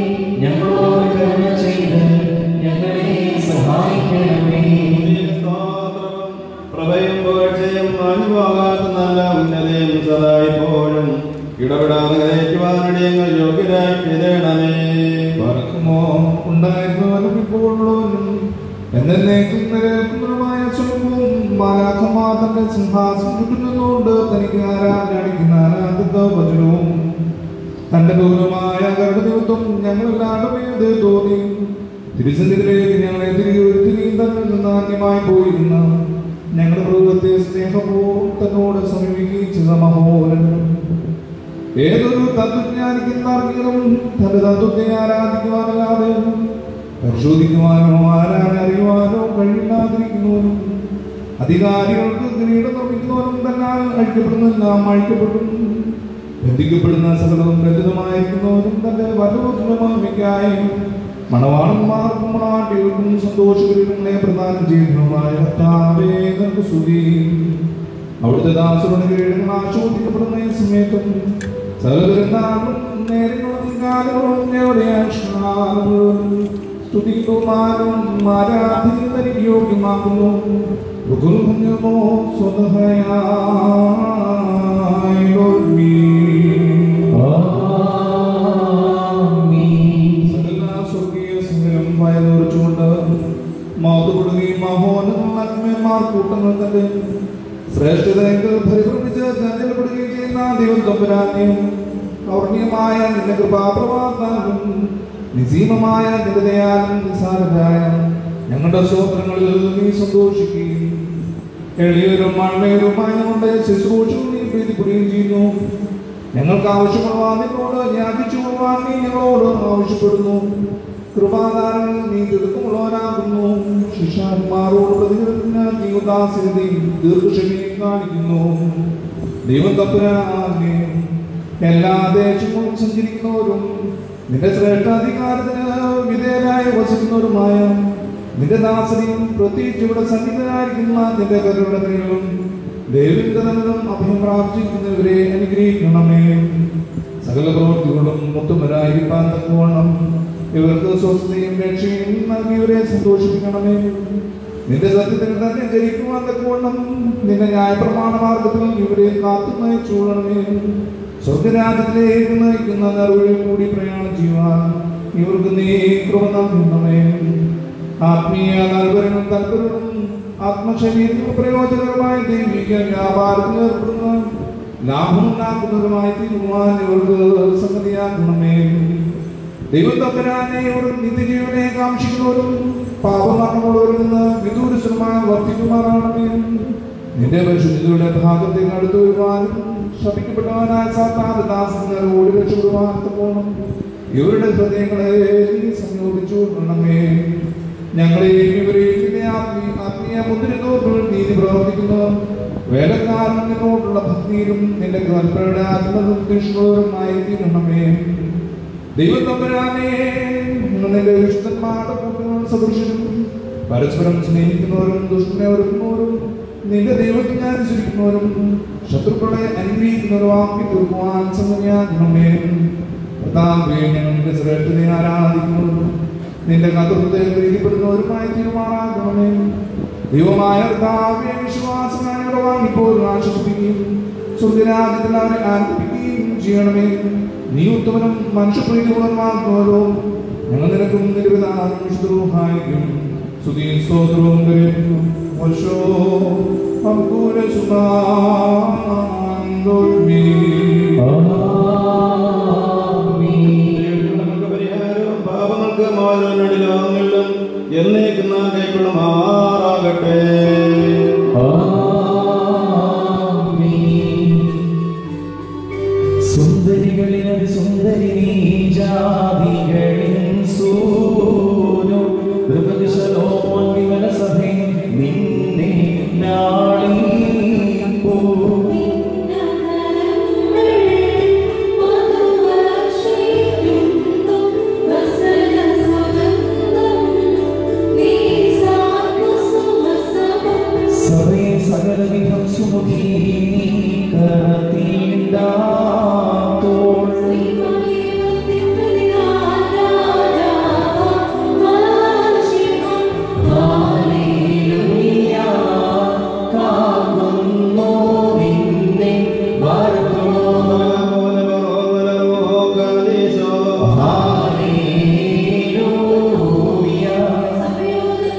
ഞങ്ങളോട് കരുണ ചെയ്ത് ഞങ്ങളെ സഹായിക്കണമേ സ്തോത്രവും പ്രഭയും പുകഴ്ചയും അനുഭവകാത്ത നല്ല ഉന്നതയും സദാ ഇപ്പോഴും ഇടപെടാതെ ഗ്രഹിക്കുവാനിടയങ്ങൾ യോഗ്യരായി തീരണമേ പറക്കുമോ ഉണ്ടായിരുന്നവനും ഇപ്പോഴുള്ളവനും എന്നേക്കും നിലനിൽക്കുന്നതുമായ സ്വരൂപവും മാലാഖമാതന്റെ സിംഹാസനം ചുറ്റുന്നുകൊണ്ട് തനിക്ക് ആരാധന അടിക്കുന്ന ആനന്ദത്തെ വചനവും തന്റെ ദൂരമായ കരുണത്വം ഞങ്ങളെല്ലാവരുടെ മേൽ തോന്നി തിരുസന്നിധിയിലേക്ക് ഞങ്ങളെ തിരികെ ഒരുത്തിരിയും തന്നിൽ നിന്ന് അന്യമായി പോയിരുന്ന ഞങ്ങളുടെ മൃഗത്തെ സ്നേഹപൂർവ്വം തന്നോട് സമീപിക്കുകയും ചെയ്ത മഹോദരൻ ഏതൊരു തത്വജ്ഞാനിക്കും താർക്കികനും തന്റെ തത്വത്തെ ആരാധിക്കുവാനല്ലാതെ പരിശോധിക്കുവാനോ ആരാൻ അറിയുവാനോ കഴിയില്ലാതിരിക്കുന്നവനും അധികാരികൾക്ക് കിരീടം നിർമ്മിക്കുന്നവനും തന്നാൽ അഴിക്കപ്പെടുന്നെല്ലാം അഴിക്കപ്പെടും ബന്ധിക്കപ്പെടുന്ന സകലവും ബന്ധിതമായിരിക്കുന്നവനും തന്റെ വലവുമായി മണവാളന്മാർക്കും മണവാട്ടികൾക്കും സന്തോഷകരങ്ങളെ പ്രദാനം ചെയ്യുന്നതുമായ കർത്താവേ നിനക്ക് സ്തുതി അവിടുത്തെ ദാസരുടെ കിരീടങ്ങൾ ആശോധിക്കപ്പെടുന്ന ഈ സമയത്തും സകലപെരുന്നാളും നേരങ്ങളും കാലങ്ങളും ഞങ്ങളുടെ സ്തുതിക്കുമാരും ആരാധനയും തനിക്ക് യോഗ്യമാക്കുന്നു ുമോ സകല സ്വർഗീയ സുന്ദരം വയലുറച്ചുകൊണ്ട് മാതുകൊടുകയും മഹോനും നന്മമാർ കൂട്ടങ്ങൾ തന്റെ ശ്രേഷ്ഠതയെങ്കിൽ പരിഭ്രമിച്ച് ചഞ്ചലപ്പെടുകയും ചെയ്യുന്ന ദൈവം തമ്പുരാനെയും കൗർണ്യമായ നിന്റെ കൃപാപ്രവാദാലും നിസീമമായ നിന്റെ ദയാലും നിസാരരായ ഞങ്ങളുടെ സ്തോത്രങ്ങളിൽ നീ സന്തോഷിക്കുകയും എളിയവരും മണ്ണേരുമായ ഞങ്ങളുടെ ശുശ്രൂഷകൾ നീ പ്രീതിപ്പെടുകയും ചെയ്യുന്നു ഞങ്ങൾക്ക് ആവശ്യമുള്ള നിന്നോട് യാചിച്ചു കൊള്ളുവാൻ നീ ഞങ്ങളോട് ആവശ്യപ്പെടുന്നു കൃപാദാനങ്ങൾ നീ തിടുക്കമുള്ളവനാകുന്നു ശിശാന്മാരോട് പ്രതികരണത്തിന് നീ ഉദാസീനതയും ദീർഘക്ഷമയും കാണിക്കുന്നു ദൈവം തപ്പുരാനെ എല്ലാ ദേശങ്ങളും സഞ്ചരിക്കുന്നവരും നിന്റെ ശ്രേഷ്ഠാധികാരത്തിന് വിധേയരായി വസിക്കുന്നവരുമായ നിന്റെ ദാസനെയും പ്രത്യേകിച്ച് ഇവിടെ സന്നിധനായിരിക്കുന്ന നിന്റെ കരുണകളും ദൈവിന്റെ നല്ലതും അഭയം പ്രാർത്ഥിക്കുന്നവരെ അനുഗ്രഹിക്കണമേ സകല പ്രവൃത്തികളും മുത്തുമരായിരിക്കാൻ തക്കവണ്ണം ഇവർക്ക് സ്വസ്ഥതയും രക്ഷയും നൽകിയവരെ സന്തോഷിപ്പിക്കണമേ നിന്റെ സത്യത്തിന് തന്നെ ജയിക്കുവാൻ തക്കവണ്ണം നിന്റെ ന്യായപ്രമാണ മാർഗത്തിൽ ഇവരെ കാത്തു നയിച്ചുകൊള്ളണമേ സ്വർഗരാജ്യത്തിലേക്ക് നയിക്കുന്ന നറുവിൽ കൂടി പ്രയാണം ചെയ്യുവാൻ ഇവർക്ക് നീ കൃപ നൽകണമേ ആത്മീയ നൽവരനും തൽപരനും ആത്മശരീരത്തിന് പ്രയോജനകരമായ ദൈവിക വ്യാപാരത്തിൽ ഏർപ്പെടുന്ന ലാഭം ഉണ്ടാക്കുന്നതുമായി തീരുമാൻ ഇവർക്ക് സംഗതിയാക്കണമേ ദൈവം തമ്പരാനെ ഇവർ നിത്യജീവനെ കാക്ഷിക്കുന്നവരും പാപമരണമുള്ളവരിൽ നിന്ന് വിദൂരസ്ഥമായി വർദ്ധിക്കുമാറാണമേ നിന്റെ പരിശുദ്ധിയുടെ ഭാഗത്തേക്ക് അടുത്തു വരുവാനും ശപിക്കപ്പെട്ടവനായ സാത്താന്റെ ദാസങ്ങൾ ഓടി രക്ഷപ്പെടുവാനും പോകണം ഇവരുടെ ഹൃദയങ്ങളെ നീ സംയോജിച്ചു കൊള്ളണമേ ഞങ്ങളെയും ഇവരെയും നിന്റെ ആത്മീയ ആത്മീയ മുദ്രതോടുകൾ നീതി പ്രവർത്തിക്കുന്നു വേലക്കാരൻ നിന്നോടുള്ള ഭക്തിയിലും നിന്റെ കൽപ്പനയുടെ ആത്മനിഷ്ഠുരമായി തീരണമേ ദൈവം തമ്പരാനെ നിന്റെ വിശുദ്ധന്മാരുടെ കൂട്ടങ്ങളും സദൃശനും പരസ്പരം സ്നേഹിക്കുന്നവരും ദുഷ്ടനെ ഒരുക്കുന്നവരും നിന്റെ ദൈവത്തിനെ അനുസരിക്കുന്നവരും ശത്രുക്കളെ അനുഗ്രഹിക്കുന്നവരും ആക്കി തീർക്കുവാൻ സംഗതിയാക്കണമേ കർത്താവേ, ഞങ്ങൾ നിന്റെ ശ്രേഷ്ഠതയെ ആരാധിക്കുന്നവരും നിന്റെ കഥത്തെ പ്രീതിപ്പെടുന്നവരുമായി തീരുമാനാക്കണമേ ദൈവമായ കർത്താവേ, വിശ്വാസമായി ഞങ്ങളുടെ വാങ്ങിപ്പോലും ആശ്വസിപ്പിക്കുകയും സ്വർഗരാജ്യത്തിൽ അവരെ ആനന്ദിപ്പിക്കുകയും ചെയ്യണമേ നീ ഉത്തമനും മനുഷ്യപ്രീതിയുള്ളതുമാകുന്നവരോ ഞങ്ങൾ നിനക്കും നിരവിധാനം വിശുദ്ധവുമായിരിക്കും സ്തുതിയും സ്തോത്രവും കരയുന്നു വർഷോ അങ്കൂര നമുക്ക് പരിഹാരവും പാപങ്ങൾക്ക് മോചനങ്ങളുടെ ലോകങ്ങളിലും എന്നേക്കും നാം കൈക്കൊള്ളുമാറാകട്ടെ സുന്ദരികളിൽ സുന്ദരി നീ ജാതികളിൽ സൂനു ഋതുശലോൻ വിമല സഭേ നിന്നെ നാളിപ്പോ സഭയെ സകലവിധം സുമുഖി നീ കരത്തീണ്ടാത്തോൾ ഹല്ലേലൂയ കാണുന്നു നിന്നെ വാഴ്ത്തുന്നു ഹല്ലേലൂയ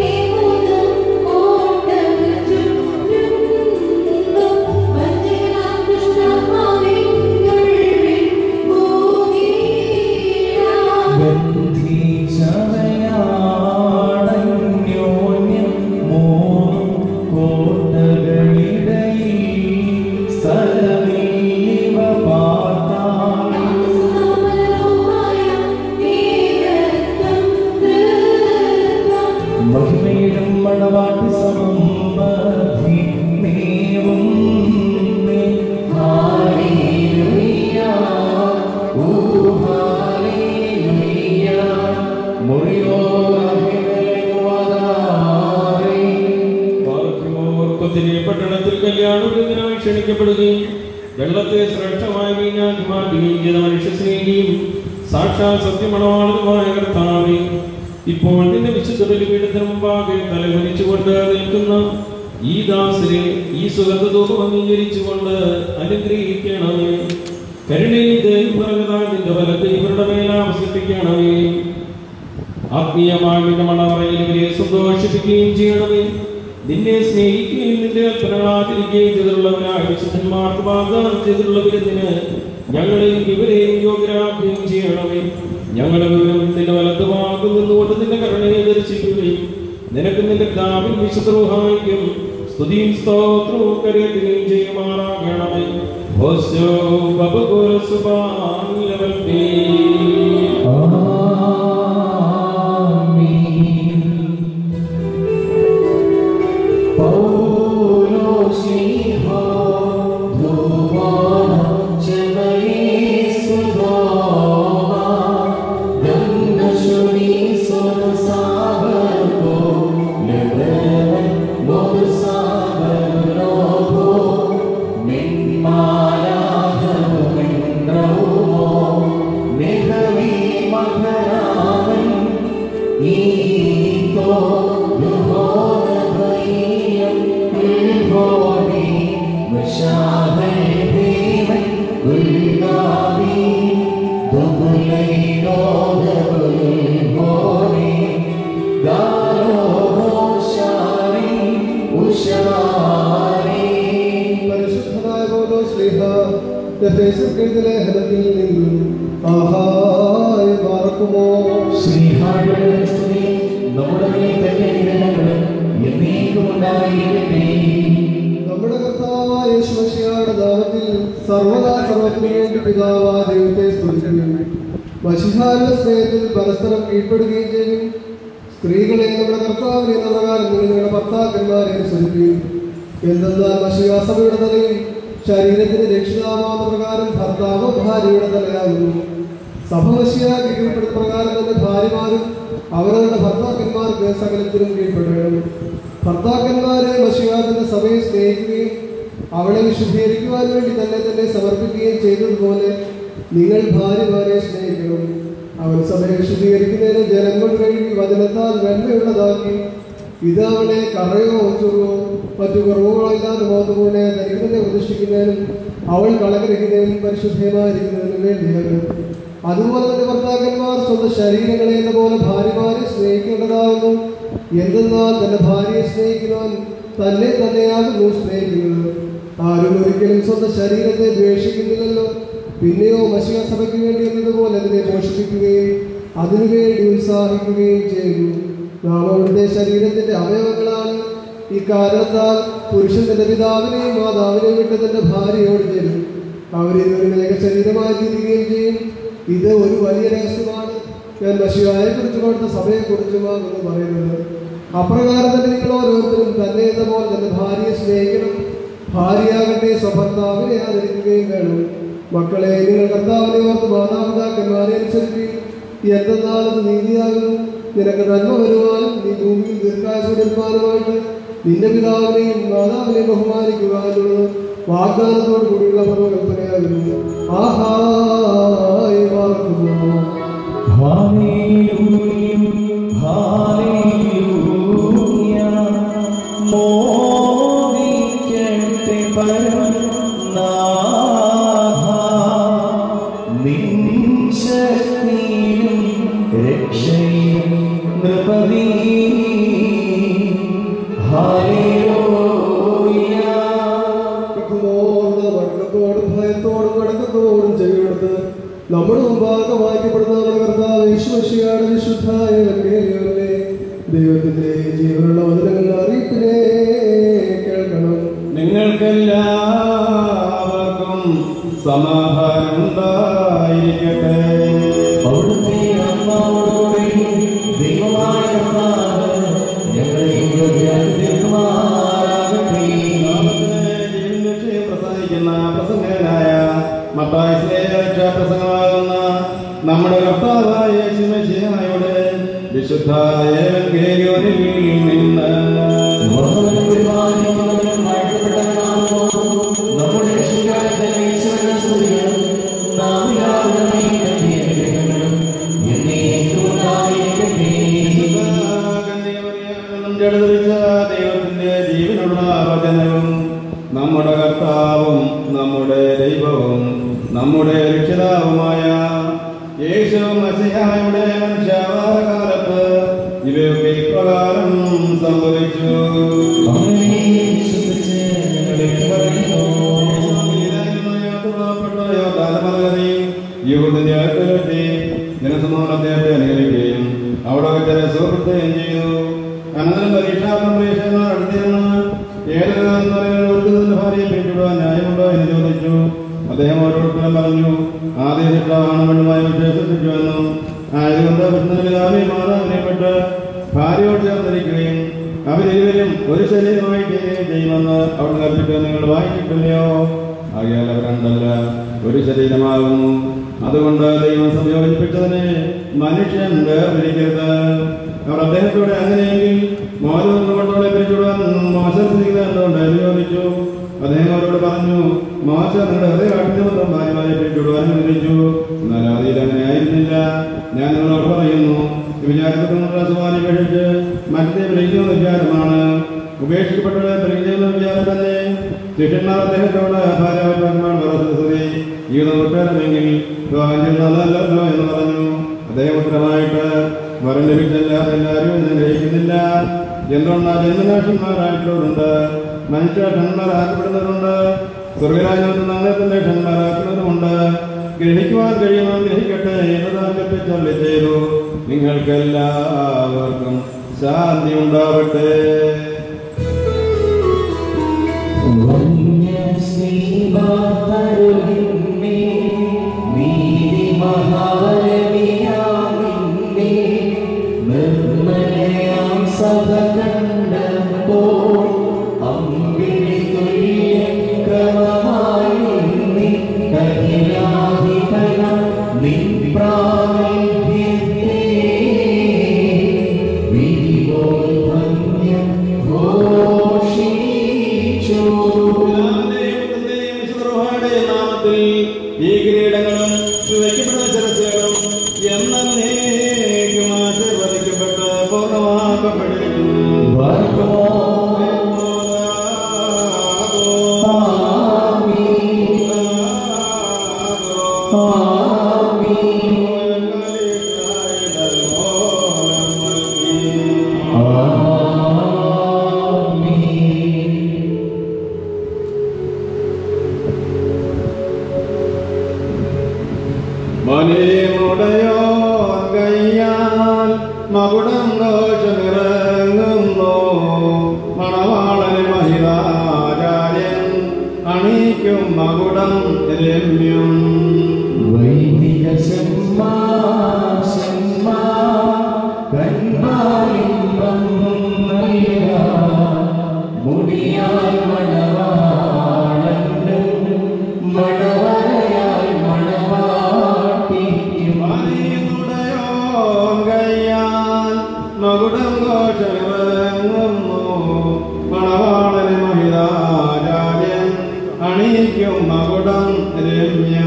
ബന്ധിച്ചവയാണന്യോന്യം മൂന്നും കോട്ടകളിടയിൽ സ്ഥലമില്ലിവ പാർത്താൽ മഹിമയിലും മണവാട്ടി സമ്പതി നീവും നീ. ഹാലേലൂയ. ഊ ഹാലേലൂയ. മുറിയോറായി കൊത്തിനെ പട്ടണത്തിൽ കല്യാണത്തിനായി ക്ഷണിക്കപ്പെടുകയും വെള്ളത്തെ ശ്രേഷ്ഠമായ വീഞ്ഞാക്കി മാറ്റുകയും ചെയ്ത മനുഷ്യ സ്നേഹിയും സാക്ഷാൽ സത്യമണവാളുമായ കർത്താവേ ഇപ്പോൾ നിന്റെ വിശുദ്ധ ബലിപീഠത്തിന് മുമ്പാകെ തലകുനിച്ചുകൊണ്ട് നിൽക്കുന്ന ഈ ദാസരെ ഈ സുഗന്ധതൂപം അംഗീകരിച്ചുകൊണ്ട് അനുഗ്രഹിക്കണമേ കരുണയും ദൈവതാൽ നിന്റെ വലത്ത് ഇവരുടെ മേൽ ആവസിപ്പിക്കണമേ ആത്മീയമായ നിന്റെ മണവറയിൽ ഇവരെ സന്തോഷിപ്പിക്കുകയും ചെയ്യണമേ നിന്നെ സ്നേഹിക്കുകയും നിന്റെ കൽപ്പനകൾ ആചരിക്കുകയും ചെയ്തിട്ടുള്ളവരായ വിശുദ്ധന്മാർക്ക് വാഗ്ദാനം ചെയ്തിട്ടുള്ള വിരുന്നിന് ഞങ്ങളെയും ഇവരെയും യോഗ്യരാക്കുകയും ചെയ്യണമേ ഞങ്ങളുടെ വിവരം നിന്റെ വലത്ത് ഭാഗത്ത് നിന്നുകൊണ്ട് നിന്റെ കരുണയെ ദർശിക്കുകയും നിനക്ക് നിന്റെ ദാവിൻ വിശുദ്ധ സ്തുതിയും സ്തോത്രവും കരയറ്റുകയും ചെയ്യുമാറാകണമേ ഹോസ്യോ ബബുഗുരസുബാൻ ലെവൽ പേ Min പരിശുദ്ധനായ പൗലോസ് ശ്ലീഹ എഫേസ്യർ എഴുതിയ ലേഖനത്തിൽ നിന്നും ആഹായ പാർക്കുമോ നമ്മുടെ മേൽ തന്നെ ഇടങ്ങളും എന്നേക്കും ഉണ്ടായിരിക്കട്ടെ നമ്മുടെ കർത്താവായ യേശുമശിയുടെ നാമത്തിൽ സർവദാ സർവത്തിനു വേണ്ടി പിതാവായ ദൈവത്തെ സ്തുതിക്കുന്നു മഷിഹാരുടെ സ്നേഹത്തിൽ പരസ്പരം കീഴ്പ്പെടുകയും ചെയ്യും സ്ത്രീകളെ നമ്മുടെ കർത്താവിനെ എന്ന പ്രകാരം നിങ്ങൾ നിങ്ങളുടെ ഭർത്താക്കന്മാരെ അനുസരിക്കുകയും എന്തെന്നാൽ മഷിഹാ സഭയുടെ തലയിൽ ശരീരത്തിന് രക്ഷിതാവാകുന്ന പ്രകാരം ഭർത്താവ് ഭാര്യയുടെ തലയാകുന്നു സഭ മഷിയാക്കി കീഴ്പ്പെടുന്ന പ്രകാരം തന്നെ ഭാര്യമാരും അവരവരുടെ ഭർത്താക്കന്മാർക്ക് സകലത്തിലും കീഴ്പ്പെടണം ഭർത്താക്കന്മാരെ മഷിയാക്കുന്ന സഭയെ സ്നേഹിക്കുകയും അവളെ വിശുദ്ധീകരിക്കുവാൻ വേണ്ടി തന്നെ തന്നെ സമർപ്പിക്കുകയും ചെയ്തതുപോലെ നിങ്ങൾ ഭാര്യമാരെ സ്നേഹിക്കണം അവൻ സഭയെ വിശുദ്ധീകരിക്കുന്നതിന് ജലം കൊണ്ട് കഴുകി വചനത്താൽ വെണ്മയുള്ളതാക്കി ഇത് അവളെ കറയോ ചുറുവോ മറ്റു കുറവുകളോ ഇല്ലാതെ പോകുന്നതുപോലെ തനിക്ക് തന്നെ പ്രതിഷ്ഠിക്കുന്നതിനും അവൾ കളകരഹിതയും പരിശുദ്ധമായിരിക്കുന്നതിനും വേണ്ടിയാണ് അതുപോലെ തന്നെ ഭർത്താക്കന്മാർ സ്വന്തം ശരീരങ്ങളെ എന്ന പോലെ ഭാര്യമാരെ സ്നേഹിക്കേണ്ടതാകുന്നു എന്തെന്നാൽ തന്റെ ഭാര്യയെ സ്നേഹിക്കുന്നവൻ തന്നെ തന്നെയാകുന്നു സ്നേഹിക്കുന്നത് ആരും ഒരിക്കലും സ്വന്തം ശരീരത്തെ ദ്വേഷിക്കുന്നില്ലല്ലോ പിന്നെയോ മഷിക സഭയ്ക്ക് വേണ്ടി എന്നതുപോലെ അതിനെ പോഷിപ്പിക്കുകയും അതിനുവേണ്ടി ഉത്സാഹിക്കുകയും ചെയ്യുന്നു നാം അവിടുത്തെ ശരീരത്തിന്റെ അവയവങ്ങളാണ് ഈ കാരണത്താൽ പുരുഷൻ തന്റെ പിതാവിനെയും മാതാവിനെയും വിട്ട് തന്റെ ഭാര്യയോട് ചേരും അവരിതൊരു ഏക ശരീരമായി തീരുകയും ചെയ്യും ഇത് ഒരു വലിയ രഹസ്യമാണ് ഞാൻ മഷിയായെ കുറിച്ച് കൊടുത്ത സഭയെ കുറിച്ചുമാണെന്ന് പറയുന്നത് അപ്രകാരം തന്നെ നിങ്ങൾ ഓരോരുത്തരും തന്നെ എന്ന പോലെ തന്നെ ഭാര്യയെ സ്നേഹിക്കണം ഭാര്യയാകട്ടെ സ്വഭർത്താവിനെ ആദരിക്കുകയും വേണം മക്കളെ നിങ്ങൾ കർത്താവിനെ ഓർത്ത് മാതാപിതാക്കന്മാരെ അനുസരിക്കുകയും എന്തെന്നാൽ അത് നീതിയാകുന്നു നിനക്ക് നന്മ വരുവാനും നീ ഭൂമിയിൽ ദീർഘായുസെടുക്കാനുമായിട്ട് നിന്റെ പിതാവിനെയും മാതാവിനെയും ബഹുമാനിക്കുക എന്നുള്ളത് വാഗ്ദാനത്തോട് കൂടിയുള്ള പരമകൽപ്പനയാകുന്നു ആഹായ പാർക്കുന്നു വഴക്കത്തോടും വഴക്കത്തോടും ഭയത്തോടും വഴക്കത്തോടും ചെവിയെടുത്ത് നമ്മുടെ മുമ്പാകെ വായിക്കപ്പെടുന്ന നമ്മുടെ കർത്താവ് യേശുമശിയുടെ വിശുദ്ധായ എവങ്കേലിയോനിലെ ദൈവത്തിന്റെ ജീവനുള്ള വചനങ്ങൾ അറിയിപ്പിനെ കേൾക്കണം നിങ്ങൾക്കെല്ലാവർക്കും സമാധാനം ഉണ്ടായിരിക്കട്ടെ അവിടുത്തെ ആത്മാവോടുകൂടി ദൈവമായ കർത്താവ് ഞങ്ങളെ യോഗ്യമാറാകട്ടെ. നാമത്തിന് ജീവൻ രക്ഷയും പ്രസംഗിക്കുന്ന പ്രസംഗനായ മത്തായിസിലെ രക്ഷാപ്രസംഗമാകുന്ന നമ്മുടെ കർത്താവായ യേശുമശിഹായുടെ വിശുദ്ധായ എവങ്കേലിയോനിൽ നിന്ന് വന്നവനും പരിപാലിക്കുന്നവനും വാഴ്ത്തപ്പെട്ടവനാകുന്നു. നമ്മുടെ രക്ഷിതാവായ ഈശ്വരനെ സ്തുതിക്കണം. നാം എല്ലാവരും അനുഗ്രഹിക്കപ്പെടും. എന്നേക്കും ഉണ്ടായിരിക്കട്ടെ. ദൈവത്തിന്റെ ജീവനുള്ള വചനവും നമ്മുടെ കർത്താവും നമ്മുടെ ദൈവവും നമ്മുടെ രക്ഷിതാവുമായ യേശു മസിഹായുടെ മനുഷ്യാകാലത്ത് ഇവയൊക്കെ ഇപ്രകാരം സംഭവിച്ചു അങ്ങനെ വിശ്വസിച്ച് ഞങ്ങൾ ഏറ്റുപറയുന്നു. ജനസമൂഹത്തെ അനുകരിക്കുകയും അവിടെ വെച്ച് സുഹൃത്തുകയും ചെയ്തു അനന്തരം പരീക്ഷാ സംപ്രേഷണങ്ങൾ നടത്തിയെന്ന് ഏതൊരു ഭാര്യയെ പിടിച്ചിടുവാൻ ന്യായമുണ്ടോ എന്ന് ചോദിച്ചു അദ്ദേഹം ഓരോരുത്തരും പറഞ്ഞു ആദ്യ ശിക്ഷാവാണമെന്നുമായി വിശേഷിപ്പിച്ചുവെന്നും ആയതുകൊണ്ട് വിഷ്ണുവിതാവിനെ മാതാവിനെ വിട്ട് ഭാര്യയോട് ചേർന്നിരിക്കുകയും അവരിരുവരും ഒരു ശരീരമായി തീരുകയും ചെയ്യുമെന്ന് അവിടെ കൽപ്പിക്കാൻ നിങ്ങൾ വായിച്ചിട്ടില്ലയോ ആകയാൽ അവർ രണ്ടല്ല ഒരു ശരീരമാകുന്നു അതുകൊണ്ട് ദൈവം സംയോജിപ്പിച്ചതിനെ മനുഷ്യൻ വേർതിരിക്കരുത് അവർ അദ്ദേഹത്തോടെ അങ്ങനെയെങ്കിൽ മോചനം കൊണ്ടോടെ പിരിച്ചുവിടാൻ മോശം എന്തുകൊണ്ട് എന്ന് ചോദിച്ചു അദ്ദേഹം അവരോട് പറഞ്ഞു മോശ നിങ്ങളുടെ ഹൃദയ കാഠിന്യമൊന്നും ഭാര്യമാരെ പിരിച്ചുവിടുവാൻ അനുവദിച്ചു എന്നാൽ അതിൽ അങ്ങനെ ആയിരുന്നില്ല ഞാൻ നിങ്ങളോട് പറയുന്നു ഈ വിചാരത്തിൽ നിങ്ങളുടെ സുവാരി ഉപേക്ഷിച്ച് മറ്റേ വിളിക്കുന്ന വിചാരമാണ് ഉപേക്ഷിക്കപ്പെട്ടവരെ പരിഗണിക്കുന്ന വിചാരം തന്നെ ശിഷ്യന്മാർ അദ്ദേഹത്തോട് ഭാര്യാഭർത്താക്കന്മാർ പറഞ്ഞു ജീവിതം ഒട്ടേറെങ്കിൽ വിവാഹം ചെയ്യുന്നതല്ലല്ലോ എന്ന് പറഞ്ഞു അദ്ദേഹം ഉത്തരമായിട്ട് വരം ലഭിച്ചല്ലാതെ എല്ലാവരും ഞാൻ ഗ്രഹിക്കുന്നില്ല എന്തുകൊണ്ടാ ജന്മനാശന്മാരായിട്ടുള്ളവരുണ്ട് മനുഷ്യ ക്ഷന്മാരാക്കപ്പെടുന്നവരുണ്ട് സ്വർഗരാജ്യത്തിൽ നാണയത്തിന്റെ ക്ഷന്മാരാക്കുന്നതുമുണ്ട് ഗ്രഹിക്കുവാൻ കഴിയുന്നവൻ ഗ്രഹിക്കട്ടെ എന്നതാൻ കൽപ്പിച്ചള്ളി ചെയ്തു നിങ്ങൾക്കെല്ലാവർക്കും ശാന്തി ഉണ്ടാവട്ടെ പിതാവിന്റെയും വിശുദ്ധരുമായുടെയും നാമത്തിൽ ഈ കിരീടങ്ങളും വയ്ക്കപ്പെടുന്ന ശിരസ്സുകളും എന്നേക്കും ആശീർവദിക്കപ്പെട്ട് പൂർണ്ണമാക്കപ്പെട്ടിരിക്കുന്നു മലയുടയോ കയ്യാൽ മകുടം ദോഷമിറങ്ങുന്നു മണവാളന് മഹിളാചാര്യൻ അണിക്കും മകുടം രമ്യം മുടിയാൽ മണവാളണ്ട് മണവരയാൽ മണവാട്ടിക്കും മലയുടയോ കയ്യാൽ മകുടം ദോഷമിറങ്ങുന്നു മണവാളന് മഹിളാചാര്യൻ അണിക്കും മകുടം രമ്യം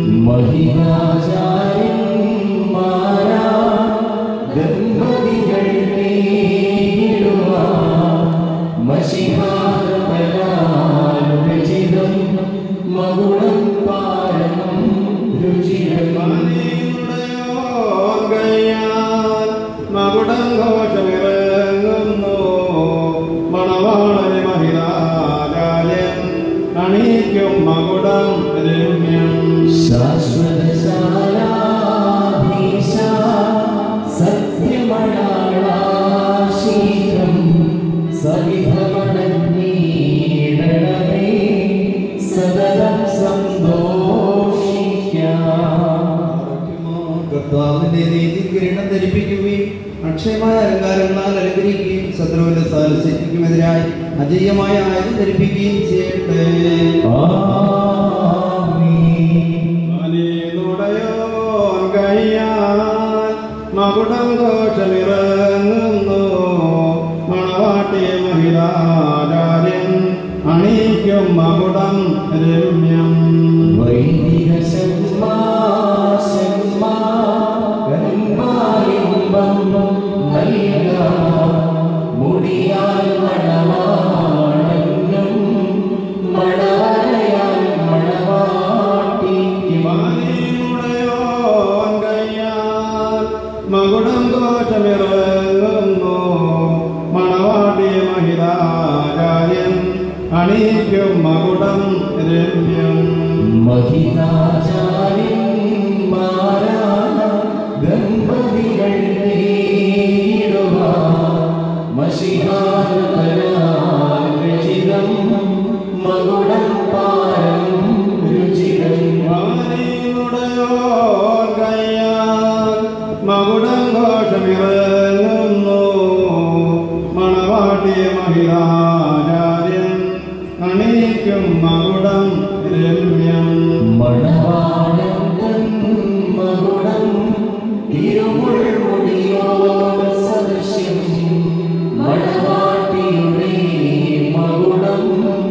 മഹിമാചാര്യന്മാരാ ദമ്പതികൾ നേരിടുവാ മഷിഹാരപരാരുചിതം മകുളം പാരം രുചിരം മകുടം ഘോഷമിറങ്ങുന്നു മണവാളന് മഹിളാചാര്യൻ അണിക്കും മകുടം രമ്യം ശാശ്വതശാലാധീശ സത്യമണാളാശീകം സവിധമണീടണമേ സതതം സന്തോഷിക്കാം കർത്താവിന്റെ നീതി കിരീടം ധരിപ്പിക്കുകയും അക്ഷയമായ അലങ്കാരങ്ങളാൽ അലങ്കരിക്കുകയും ശത്രുവിന്റെ സാലസ്യത്തിക്കുമെതിരായി അജയ്യമായ ആയുധം ധരിപ്പിക്കുകയും ചെയ്യട്ടെ മലയിലുടയോൻ കയ്യാൽ മകുടം ഘോഷമിറങ്ങുന്നു മണവാട്ടി മഹിളാചാര്യൻ അണിക്കും മകുടം രമ്യം വൈദിക ശർമാ ശർമാ കന്മാലിംബം നൽകാം മുടിയാൽ മണവാളനും മണവരയാൽ മണവാട്ടിക്കും മലയിലുടയോൻ കയ്യാൽ മകുടം ഘോഷമിറങ്ങുന്നു മണവാട്ടി മഹിളാചാര്യൻ അണിക്കും മകുടം രമ്യം മഹിതാചാര്യന്മാരാ ദമ്പതികൾ നേരിടുവാ മഷിഹാരപരാരചിതം മകുടം പാരം രുചിരം മലയിലുടയോൻ കയ്യാൽ മകുടം ഘോഷമിറങ്ങുന്നു മണവാട്ടി മഹിളാചാര്യൻ അണിക്കും മകുടം രമ്യം മണവാളൻ മകുടം ഇരുമുൾമുടിയോട് സദൃശ്യം മണവാട്ടിയുടെ മകുടം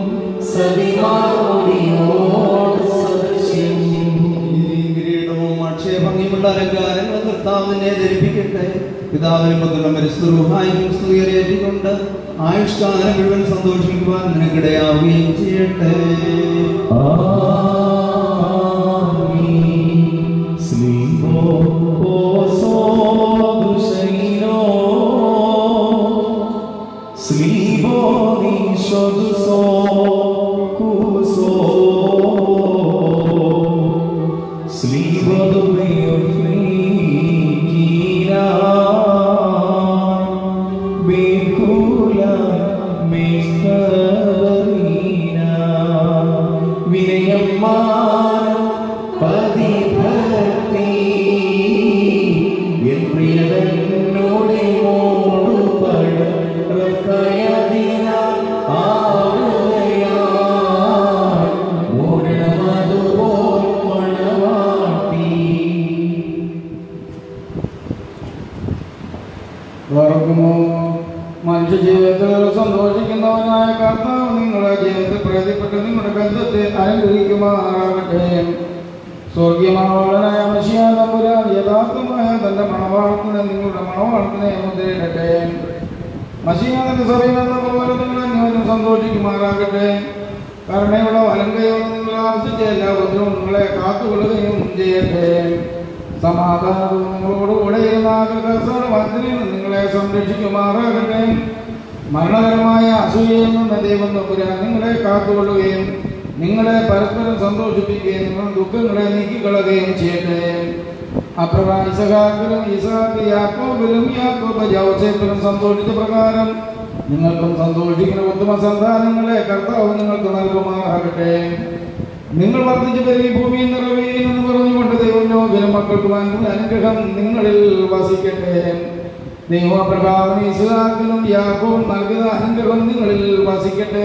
സതിമാമുടിയോട് സദൃശ്യം നീതിയും കിരീടവും അക്ഷയഭംഗിയുമുള്ള അലങ്കാരങ്ങളും കർത്താവിനെ ധരിപ്പിക്കട്ടെ പിതാവിനും പുത്രനും പരിശുദ്ധരുമായും സ്തുതിയറിയിക്കൊണ്ട് ആയുഷ്കാലം മുഴുവൻ സന്തോഷിക്കുവാൻ നിനക്കിടയാവുകയും ചെയ്യട്ടെ Slibo, നിങ്ങളുടെ ജീവിതത്തിൽ പ്രയോജനപ്പെട്ട് നിങ്ങളുടെ ബന്ധത്തെ അനുഗ്രഹിക്കുമാറാകട്ടെ സ്വർഗീയ മണവാളനായ മഷിയാ തമ്പുരാൻ യഥാർത്ഥമായ തന്റെ മണവാളത്തിനെ നിങ്ങളുടെ മണവാളത്തിനെ മുദ്രയിടട്ടെ മഷിയാതന്റെ സഭയിൽ എന്ന പോലെ നിങ്ങൾ അന്യോന്യം സന്തോഷിക്കുമാറാകട്ടെ കരുണയുള്ള വലങ്കയോട് നിങ്ങൾ ആവശ്യിച്ച എല്ലാ ഉപദ്രവവും നിങ്ങളെ കാത്തുകൊള്ളുകയും ചെയ്യട്ടെ സമാധാനവും നിങ്ങളോട് കൂടെ ഇരുന്ന ആഗ്രഹസാര വാക്കിൽ നിങ്ങളെ സംരക്ഷിക്കുമാറാകട്ടെ മരണകരമായ അസൂയയിൽ നിന്ന് ദൈവം നമ്പുരാൻ നിങ്ങളെ കാത്തുകൊള്ളുകയും നിങ്ങളെ പരസ്പരം സന്തോഷിപ്പിക്കുകയും നിങ്ങളുടെ ദുഃഖങ്ങളെ നീക്കിക്കളയുകയും ചെയ്യട്ടെ അപ്രകാരം ഇസഹാക്കിലും ഇസഹാക്ക് യാക്കോബിലും യാക്കോബ് ജോസേഫിലും സന്തോഷിച്ച പ്രകാരം നിങ്ങൾക്കും സന്തോഷിക്കുന്ന ഉത്തമ സന്താനങ്ങളെ കർത്താവ് നിങ്ങൾക്ക് നൽകുമാറാകട്ടെ നിങ്ങൾ വർദ്ധിച്ചു പെരുകി ഭൂമിയിൽ നിറവേയും എന്ന് പറഞ്ഞുകൊണ്ട് ദൈവം ലോകനും മക്കൾക്ക് വാങ്ങുന്ന അനുഗ്രഹം നിങ്ങളിൽ വസിക്കട്ടെ ദൈവപ്രഭാവന ഇസ്ലാക്കിനും യാക്കോവും നൽകിയ അനുഗ്രഹം നിങ്ങളിൽ വസിക്കട്ടെ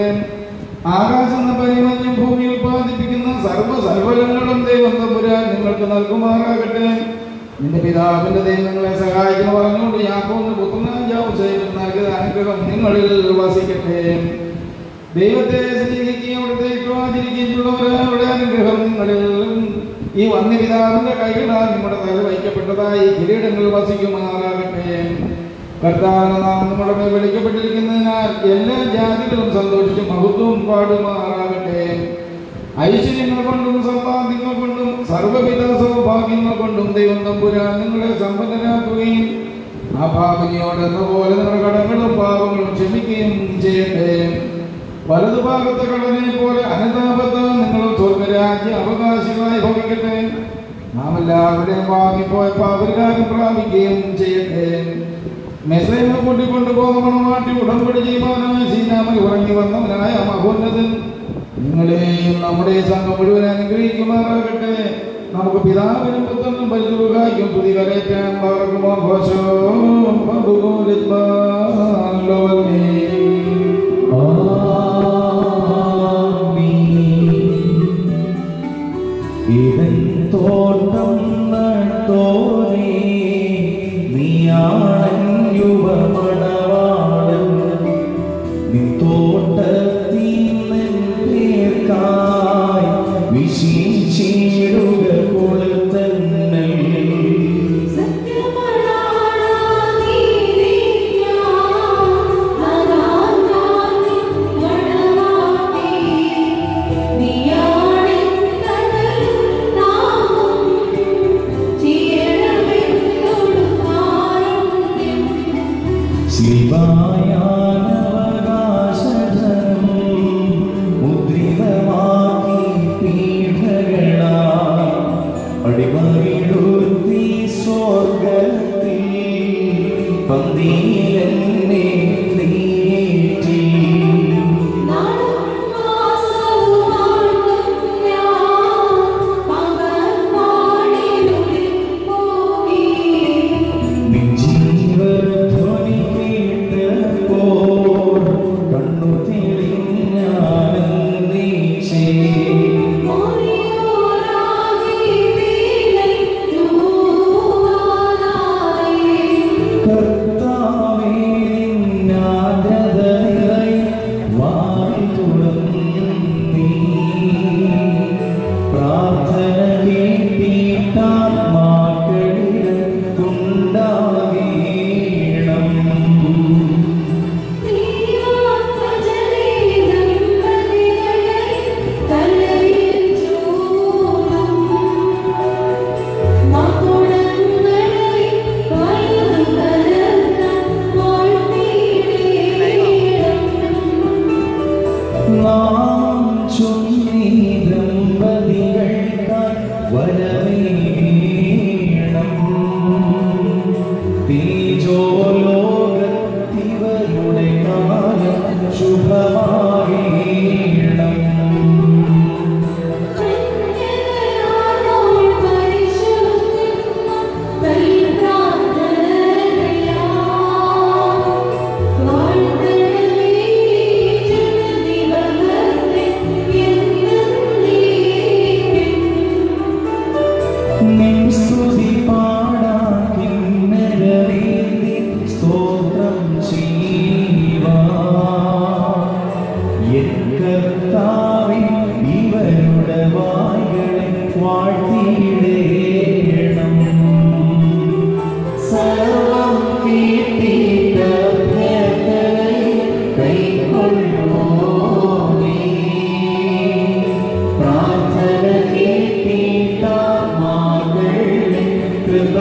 ആകാശം എന്ന പരിമഞ്ഞും ഭൂമി ഉത്പാദിപ്പിക്കുന്ന സർവ്വ സർവലങ്ങളും ദൈവം തമ്പുരാൻ നിങ്ങൾക്ക് നൽകുമാറാകട്ടെ നിന്റെ പിതാവിന്റെ ദൈവങ്ങളെ സഹായിക്കുന്നു പറഞ്ഞുകൊണ്ട് യാക്കോന്ന് പുത്രനായ ജോസേഫിന് നൽകിയ അനുഗ്രഹം നിങ്ങളിൽ വസിക്കട്ടെ ദൈവത്തെ സ്നേഹിക്കുകയും അവിടുത്തെ ആചരിക്കുകയുള്ളവരുടെ അനുഗ്രഹം നിങ്ങളിൽ ഈ വന്യപിതാവിന്റെ കൈകളാൽ നമ്മുടെ തല വയ്ക്കപ്പെട്ടതായി കിരീടങ്ങൾ വസിക്കുമാറാകട്ടെ കർത്താവിന് നാം നമ്മുടെ മേൽ വിളിക്കപ്പെട്ടിരിക്കുന്നതിനാൽ എല്ലാ ജാതികളും സന്തോഷിച്ച് മഹത്വം പാടുമാറാകട്ടെ ഐശ്വര്യങ്ങൾ കൊണ്ടും സമ്പാദ്യങ്ങൾ കൊണ്ടും സർവ്വവിധ സൗഭാഗ്യങ്ങൾ കൊണ്ടും ദൈവം തമ്പുരാൻ നിങ്ങളെ സമ്പന്നരാക്കുകയും ആ പാപിനിയോടെന്ന പോലെ നിങ്ങളുടെ കടങ്ങളും പാപങ്ങളും ക്ഷമിക്കുകയും ചെയ്യട്ടെ വലതുഭാഗത്തെ കടലിനെ പോലെ അനുതാപത്ത് നിങ്ങൾ സ്വർഗരാജ്യ അവകാശികളായി ഭവിക്കട്ടെ നാം എല്ലാവരുടെയും വാങ്ങിപ്പോയ പാപരികാരം പ്രാപിക്കുകയും ചെയ്യട്ടെ മെസ്സേജ് കൂട്ടിക്കൊണ്ടുപോകുന്ന മണമാട്ടി ഉടമ്പടി ചെയ്യുവാനായി സീനാമൽ ഉറങ്ങി വന്നവനായ മഹോന്നതൻ നിങ്ങളെയും നമ്മുടെ സംഘം മുഴുവൻ അനുഗ്രഹിക്കുമാറാകട്ടെ നമുക്ക് പിതാവിനും പുത്രനും പരിശുഭാഗ്യം തുതി കരയറ്റാൻ പാർക്കുമോ ഘോഷോ ഇവൻ തോട്ടം നട്ടോരേ നീയാണൻ യുവമണവാളൻ നിൻ തോട്ടത്തിൽ നിന്നേർക്കായി വിശീച്ചിടുക കൊളുത്തന്നൽ ശിവായാനവകാശധനം മുദ്രിതമാക്കി പീഠകളാ അടിമകിടുത്തി സ്വർഗത്തിൽ പന്തിയിലെന്നെ നീറ്റി ജീവധ്വനി കേട്ടപ്പോൾ കണ്ണു തെളിഞ്ഞാനന്ദിച്ചേ കർത്താവേ നിന്നാദരനായി വായി തുറന്നീ പ്രാർത്ഥന കേട്ടിട്ടാത്മാക്കളിൽ ഉണ്ടാകീണം നാം ചൊല്ലി ദമ്പതികൾക്കായി വരവേണം തേജോലോകത്തിവരുടെ കാലം ശുഭമാകീണം Yeah. കർത്താവേ ഇവരുടെ വായ്കളെ വാഴ്ത്തിയിടേണം സർവം കേട്ടിട്ട പ്രാർത്ഥനയെ കൈക്കൊള്ളുമോനേ. പ്രാർത്ഥന കേട്ടിട്ട മാകളെ കൃപ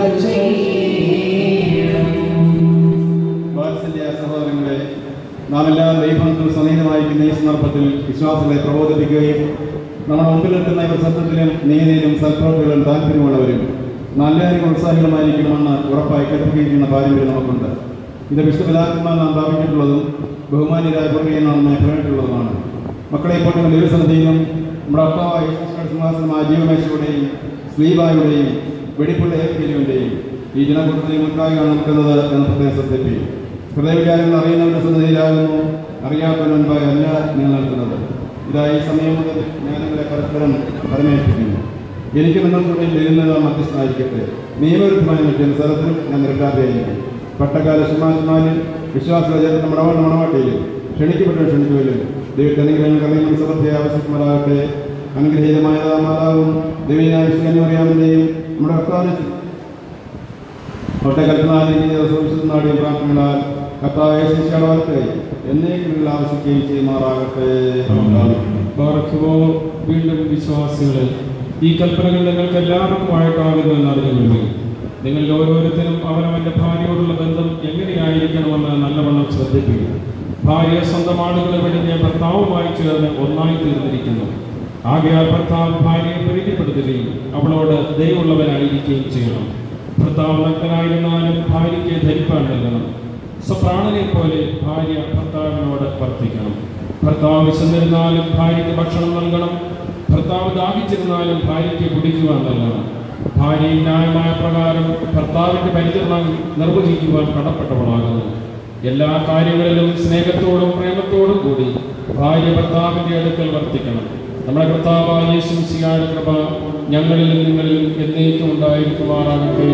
ചെയ്യണം വാത്സല്യ സഹോദരങ്ങളെ നാം എല്ലാവരും ദൈവത്തിൽ സന്നിഹിതമായിരിക്കുന്ന ഈ സന്ദർഭത്തിൽ വിശ്വാസങ്ങളെ പ്രബോധിപ്പിക്കുകയും നമ്മുടെ മുമ്പിൽ നിൽക്കുന്ന ഇവർ സത്യത്തിലും നീതിയിലും സൽപ്രവൃത്തികളും താല്പര്യമുള്ളവരും നല്ല കാര്യങ്ങൾ ഉത്സാഹികളുമായിരിക്കണമെന്ന് ഉറപ്പായി കൽപ്പിക്കുകയും ചെയ്യുന്ന പാരമ്പര്യം നമുക്കുണ്ട് ഇത് വിശുദ്ധപിതാക്കന്മാർ നാം സ്ഥാപിച്ചിട്ടുള്ളതും ബഹുമാന്യരായ പൂർവ്വീയം നാം പ്രകടിട്ടുള്ളതുമാണ് മക്കളെ ഇപ്പോൾ നിങ്ങൾ ദൈവസന്നിധിയിലും നമ്മുടെ അപ്പാവായ യേശുക്രിസ്തു സിംഹാസനമായ ജീവമേശയുടെയും സ്ലീബായുടെയും വെടിപ്പുള്ള ഏൽക്കലുവിൻ്റെയും ഈ ജനകൂട്ടത്തിൽ മുൻപാകെയാണ് നിൽക്കുന്നത് എന്ന് പ്രത്യേകം ശ്രദ്ധിപ്പിക്കും ഹൃദയവിചാരങ്ങൾ അറിയുന്നവരുടെ സന്നിധിയിലാകുന്നു അറിയാത്തവന് മുൻപായി അല്ല നിങ്ങൾ നിൽക്കുന്നത് ഇതാ ഈ സമയം മുതൽ ഞാൻ നിങ്ങളെ പരസ്പരം പരമേൽപ്പിക്കുന്നു എനിക്ക് നിങ്ങൾക്കിടയിൽ വരുന്നത് മധ്യസ്ഥനായിരിക്കട്ടെ നിയമവിരുദ്ധമായ മറ്റൊരു സ്ഥലത്തിലും ഞാൻ നിരക്കാതെയായിരിക്കും പട്ടക്കാല ശുമാശുമാനും വിശ്വാസികളെ ചേർത്ത് മണവാണ് മണവാട്ടിയിലും ക്ഷണിക്കപ്പെട്ട ക്ഷണിക്കുമല്ലോ ദൈവത്തെ അനുഗ്രഹങ്ങൾ കലയും ശ്രദ്ധയെ ആവശ്യക്കുമാറാകട്ടെ അനുഗ്രഹീതമായ മാതാവും ദൈവീനായ അറിയാമെന്റെയും നമ്മുടെ കർത്താവിനെ അവരുടെ കൽപ്പനാടിയും പ്രാർത്ഥനകളാൽ കർത്താവെ ശിക്ഷയുടെ വളർത്തുകയും എന്നേക്കും നിങ്ങൾ ആവശ്യിക്കുകയും ചെയ്യുമാറാകട്ടെ ബാറക്കുമോ വീണ്ടും വിശ്വാസികളെ ഈ കൽപ്പനകൾ നിങ്ങൾക്ക് എല്ലാവർക്കുമായിട്ടാകുന്നു എന്ന് അറിഞ്ഞുകൊള്ളു നിങ്ങളിൽ ഓരോരുത്തരും അവനവന്റെ ഭാര്യയോടുള്ള ബന്ധം എങ്ങനെയായിരിക്കണമെന്ന് നല്ലവണ്ണം ശ്രദ്ധിക്കുക ഭാര്യ സ്വന്തം ആളുകളെ വെടിഞ്ഞ് ഭർത്താവുമായി ചേർന്ന് ഒന്നായി തീർന്നിരിക്കുന്നു ആകയാൽ ഭർത്താവ് ഭാര്യയെ പരിചയപ്പെടുത്തുകയും അവളോട് ദൈവമുള്ളവനായിരിക്കുകയും ചെയ്യണം ഭർത്താവ് നഗ്നായിരുന്നാലും ഭാര്യയ്ക്ക് ധരിപ്പാൻ നൽകണം സ്വപ്രാണനെ പോലെ ഭാര്യ ഭർത്താവിനോട് വർത്തിക്കണം ഭർത്താവ് വിശന്നിരുന്നാലും ഭാര്യയ്ക്ക് ഭക്ഷണം നൽകണം ഭർത്താവ് ദാഹിച്ചിരുന്നാലും ഭാര്യയ്ക്ക് കുടിക്കുവാൻ നൽകണം ഭാര്യ ന്യായമായ പ്രകാരം ഭർത്താവിന്റെ പരിചരണം നിർവഹിക്കുവാൻ കടപ്പെട്ടവളാകുന്നു എല്ലാ കാര്യങ്ങളിലും സ്നേഹത്തോടും പ്രേമത്തോടും കൂടി ഭാര്യ ഭർത്താവിന്റെ അടുക്കൽ വർത്തിക്കണം നമ്മുടെ കർത്താവായ യേശു സിയാട് കൃപ ഞങ്ങളിലും നിങ്ങളിലും എന്നേക്കും ഉണ്ടായിരിക്കുമാറാകട്ടെ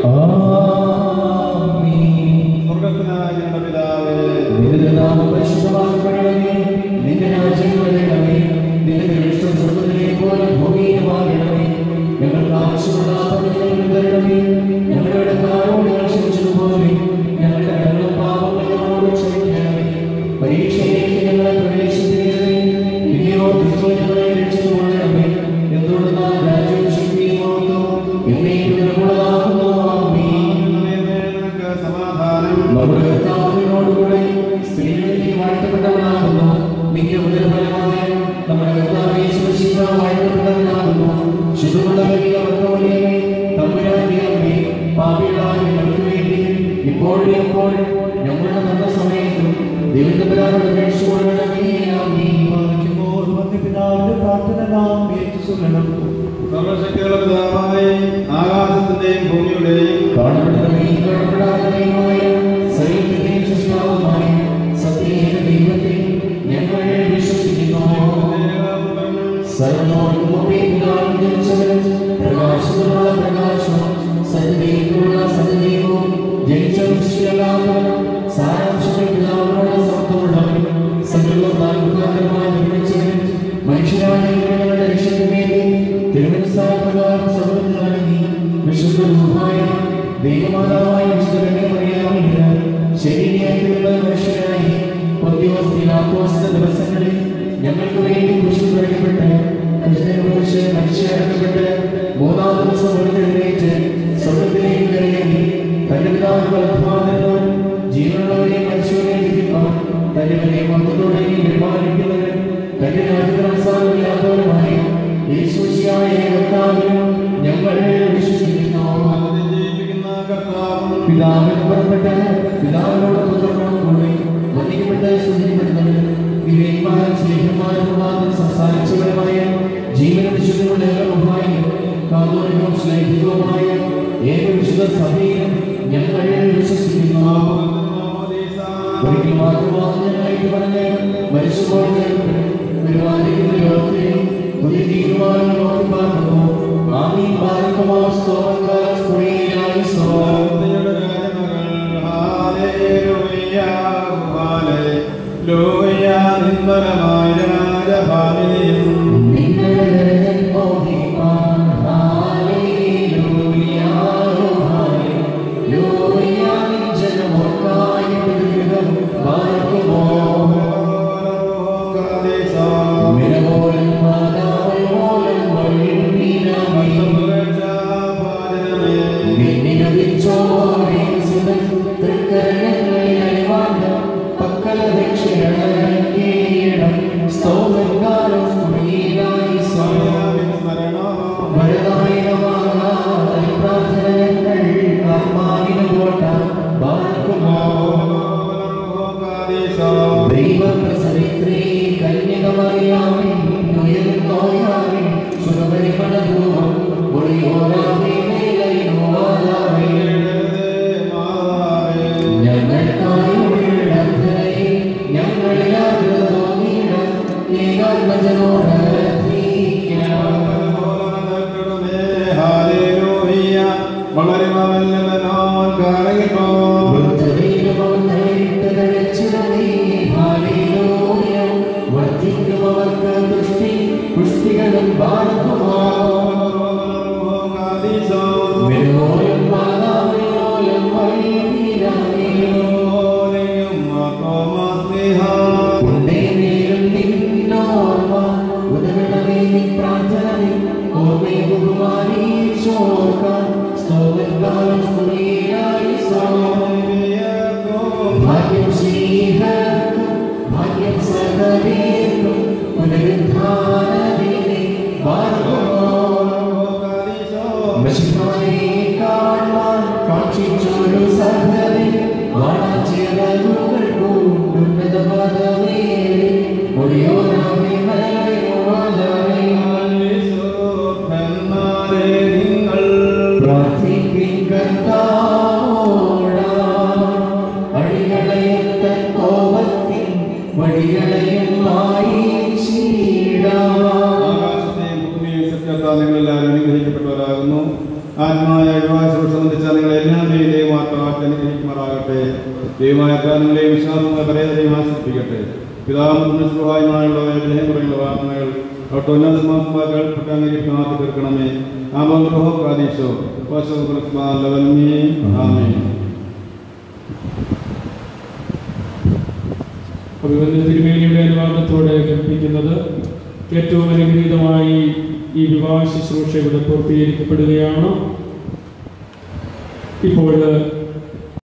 സ്വർഗസ്ഥനായ ഞങ്ങളുടെ പിതാവേ നിന്റെ നാമം പരിശുദ്ധമാക്കപ്പെടണമേ. നിന്റെ രാജ്യം വരണമേ. നിന്റെ തിരുവിഷ്ടം സ്വർഗ്ഗത്തിലെ പോലെ ഭൂമിയിലുമാകണമേ. ഞങ്ങൾക്ക് ആവശ്യമുള്ള ആഹാരം ഞങ്ങൾക്ക് തരണമേ. ഞങ്ങളുടെ കടക്കാരോട് ഞങ്ങൾ ക്ഷമിച്ചതുപോലെ ഞങ്ങളുടെ കടങ്ങളും പാപങ്ങളും ഞങ്ങളോട് ക്ഷമിക്കണമേ. പരീക്ഷയിലേക്ക് ഞങ്ങളെ പ്രവേശിപ്പിക്കരുതേ. പിന്നെയോ ദുഷ്ടൻ ഞങ്ങളെ രക്ഷിച്ചുകൊള്ളണമേ. എന്തുകൊണ്ടെന്നാൽ രാജ്യവും ശക്തിയും മഹത്വവും എന്നേക്കും നിനക്കുള്ളതാകുന്നു. ആമേൻ. നിനക്ക് സമാധാനം നമ്മുടെ കർത്താവിനോടുകൂടെ സ്ത്രീകളിൽ വാഴ്ത്തപ്പെട്ടവനാകുന്നു നിന്റെ ഉദരഫലമായ നമ്മുടെ കർത്താവ് യേശുമിശിഹ വാഴ്ത്തപ്പെട്ടവനാകുന്നു ശുദ്ധമുള്ള വലിയ ഭക്തവളിയെ തമ്പുരാന്റെ അമ്മേ പാപികളായ ഞങ്ങൾക്ക് വേണ്ടി ഇപ്പോഴും എപ്പോഴും ഞങ്ങളുടെ നല്ല സമയത്തും ദൈവത്തമ്പുരാനോട് അപേക്ഷിച്ചുകൊള്ളണമേ ആമേൻ പിതാവിന്റെ പ്രാർത്ഥന നാം ഏറ്റുചൊല്ലണം സർവശക്തിയുള്ള പിതാവായി ആകാശത്തിന്റെയും ഭൂമിയുടെയും കാണപ്പെടുന്നവയും കാണപ്പെടാത്തവയുമായ സൈന്യത്തെയും സൃഷ്ടാവുമായ സത്യേക ദൈവത്തെ ഞങ്ങൾ വിശ്വസിക്കുന്നു സർവ്വലോകവുമേ പിതാവിൽ ജനിച്ചവൻ, പ്രകാശത്തിനുള്ള പ്രകാശവും സത്യദൈവത്തിനുള്ള സത്യദൈവവും ജനിച്ചവൻ സൃഷ്ടിയല്ലാത്തവനും സാരാംശത്തിൽ പിതാവിനോട് സമത്വമുള്ളവനും സകലവും താൽപര്യമായി നിർമ്മിച്ചവനും മനുഷ്യരായ ഞങ്ങളുടെ രക്ഷയ്ക്ക് വേണ്ടി തിരുവനന്തപുരം സർവ്വത്തിൽ നൽകി വിശുദ്ധ രൂപമായ ദൈവമാതാവായ വിശുദ്ധനെ അറിയാമില്ല ശരീരത്തിലുള്ള മനുഷ്യരായി പൊന്തിയോസ്തിലാക്കോസിന്റെ ദിവസങ്ങളിൽ ഞങ്ങൾക്ക് വേണ്ടി കുരിശിൽ പിറക്കപ്പെട്ട് കൃഷ്ണനെ കുറിച്ച് മനുഷ്യരാക്കപ്പെട്ട് മൂന്നാം ദിവസം ഉയർത്തെഴുന്നേറ്റ് സ്വർഗത്തിലേക്ക് കയറി തന്റെ പിതാവിന്റെ വലത്തുഭാഗത്ത് ജീവനുള്ളവരെ മനുഷ്യരെ വിധിക്കാൻ തന്റെ വലിയ മതത്തോടെ നിർമ്മാണിക്കുന്നവരും തന്റെ രാജ്യത്തിന് അവസാനമില്ലാത്തവരുമായ യേശുശിയായ കർത്താവിനും ഞങ്ങൾ വിശ്വസിക്കുന്നു ജയിപ്പിക്കുന്ന കർത്താവും പിതാവിന് പുറപ്പെട്ട് പിതാവിനോട് പുത്രനോട് കൂടി വന്ദിക്കപ്പെട്ട് സ്തുതിക്കപ്പെടുന്നവരും വിവേകമാരും സ്നേഹമാരും സംസാരിച്ചവരുമായ ജീവനും വിശുദ്ധമുള്ള ഏകമായ കാതോലികവും സ്നേഹിതവുമായ ഏക വിശുദ്ധ സഭയിലും ഞങ്ങൾ വിശ്വസിക്കുന്നു ഒരിക്കൽ മാത്രമായിട്ട് പറഞ്ഞ് മരിച്ചുപോയ വരുവാനിക്കുന്ന ലോകത്തെയും പുതിയ തീരുമാനം നോക്കി പാർക്കുന്നു ആമീൻ പാർക്കുമോ സ്തോത്ര സ്തുതിയായി സ്തോത്രം ദൈവത്തിന്റെ രാജമകൾ ഹാലേലൂയ ഹാലേലൂയ നിന്ദരമായ ആത്മജനോട് അർത്ഥിക്കാം. വളരെ വല്ലവനോൻ കാണുകോ ബുദ്ധതയിലും അവൻ നേരിട്ട് കഴിച്ചിടമേ. ഹാലേലൂയ. വർദ്ധിക്കുമവർക്ക് ദൃഷ്ടി പുഷ്ടികളും മെനോയം മാതാവിനോയം വഴിയിലാനേയോ. ഉണ്ടേനേലും നിന്നോർമ്മ. ഉദകണമേ നിൻ പ്രാർത്ഥനമേ. ഓർമ്മയെ ബഹുമാനീശോക്കാം. സ്തോത്രകാലം സ്തുതിയായി സ്തോത്രം. ഭാഗ്യം ശ്രീഹർക്കും ഭാഗ്യം സകലേക്കും പുനരുദ്ധാനദിനെ മഷിഹായെ കാണാൻ കാക്ഷിച്ചൊരു സഹതി വാണാചിറകുകൾ പൂണ്ടുന്നത പദമേറി ഒളിയോരാമേ മലയോ പ്രാർത്ഥിപ്പിൻ കർത്താവോടാ. അടികളയും തൻ കോപത്തിൻ വടികളയും മായിച്ചിടാം. ആകാശത്തെയും ഭൂമിയെയും സൃഷ്ടിച്ച നിങ്ങളെല്ലാവരും അനുഗ്രഹിക്കപ്പെട്ടവരാകുന്നു ആത്മായ വിവാഹശുശ്രൂഷ സംബന്ധിച്ച നിങ്ങളെല്ലാം ദൈവമാത്മാവാക്കി അനുഗ്രഹിക്കുമാറാകട്ടെ ദൈവമായ നിങ്ങളെയും വിശ്വാസങ്ങളെ പരേതരെയും ആശ്രയിപ്പിക്കട്ടെ പിതാവും സുഹായുമായുള്ള വിജയം പറയുന്ന വാർത്തകൾ കേൾപ്പെട്ട് അംഗീകരിക്കുന്നതാക്കി തീർക്കണമേ ആമോ പ്രാദേശോ ആമേൻ അഭിമന്യ തിരുമേനിയുടെ അനുവാദത്തോടെ കൽപ്പിക്കുന്നത് ഏറ്റവും അനുഗ്രഹീതമായി ഈ വിവാഹ ശുശ്രൂഷ ഇവിടെ പൂർത്തീകരിക്കപ്പെടുകയാണ് ഇപ്പോൾ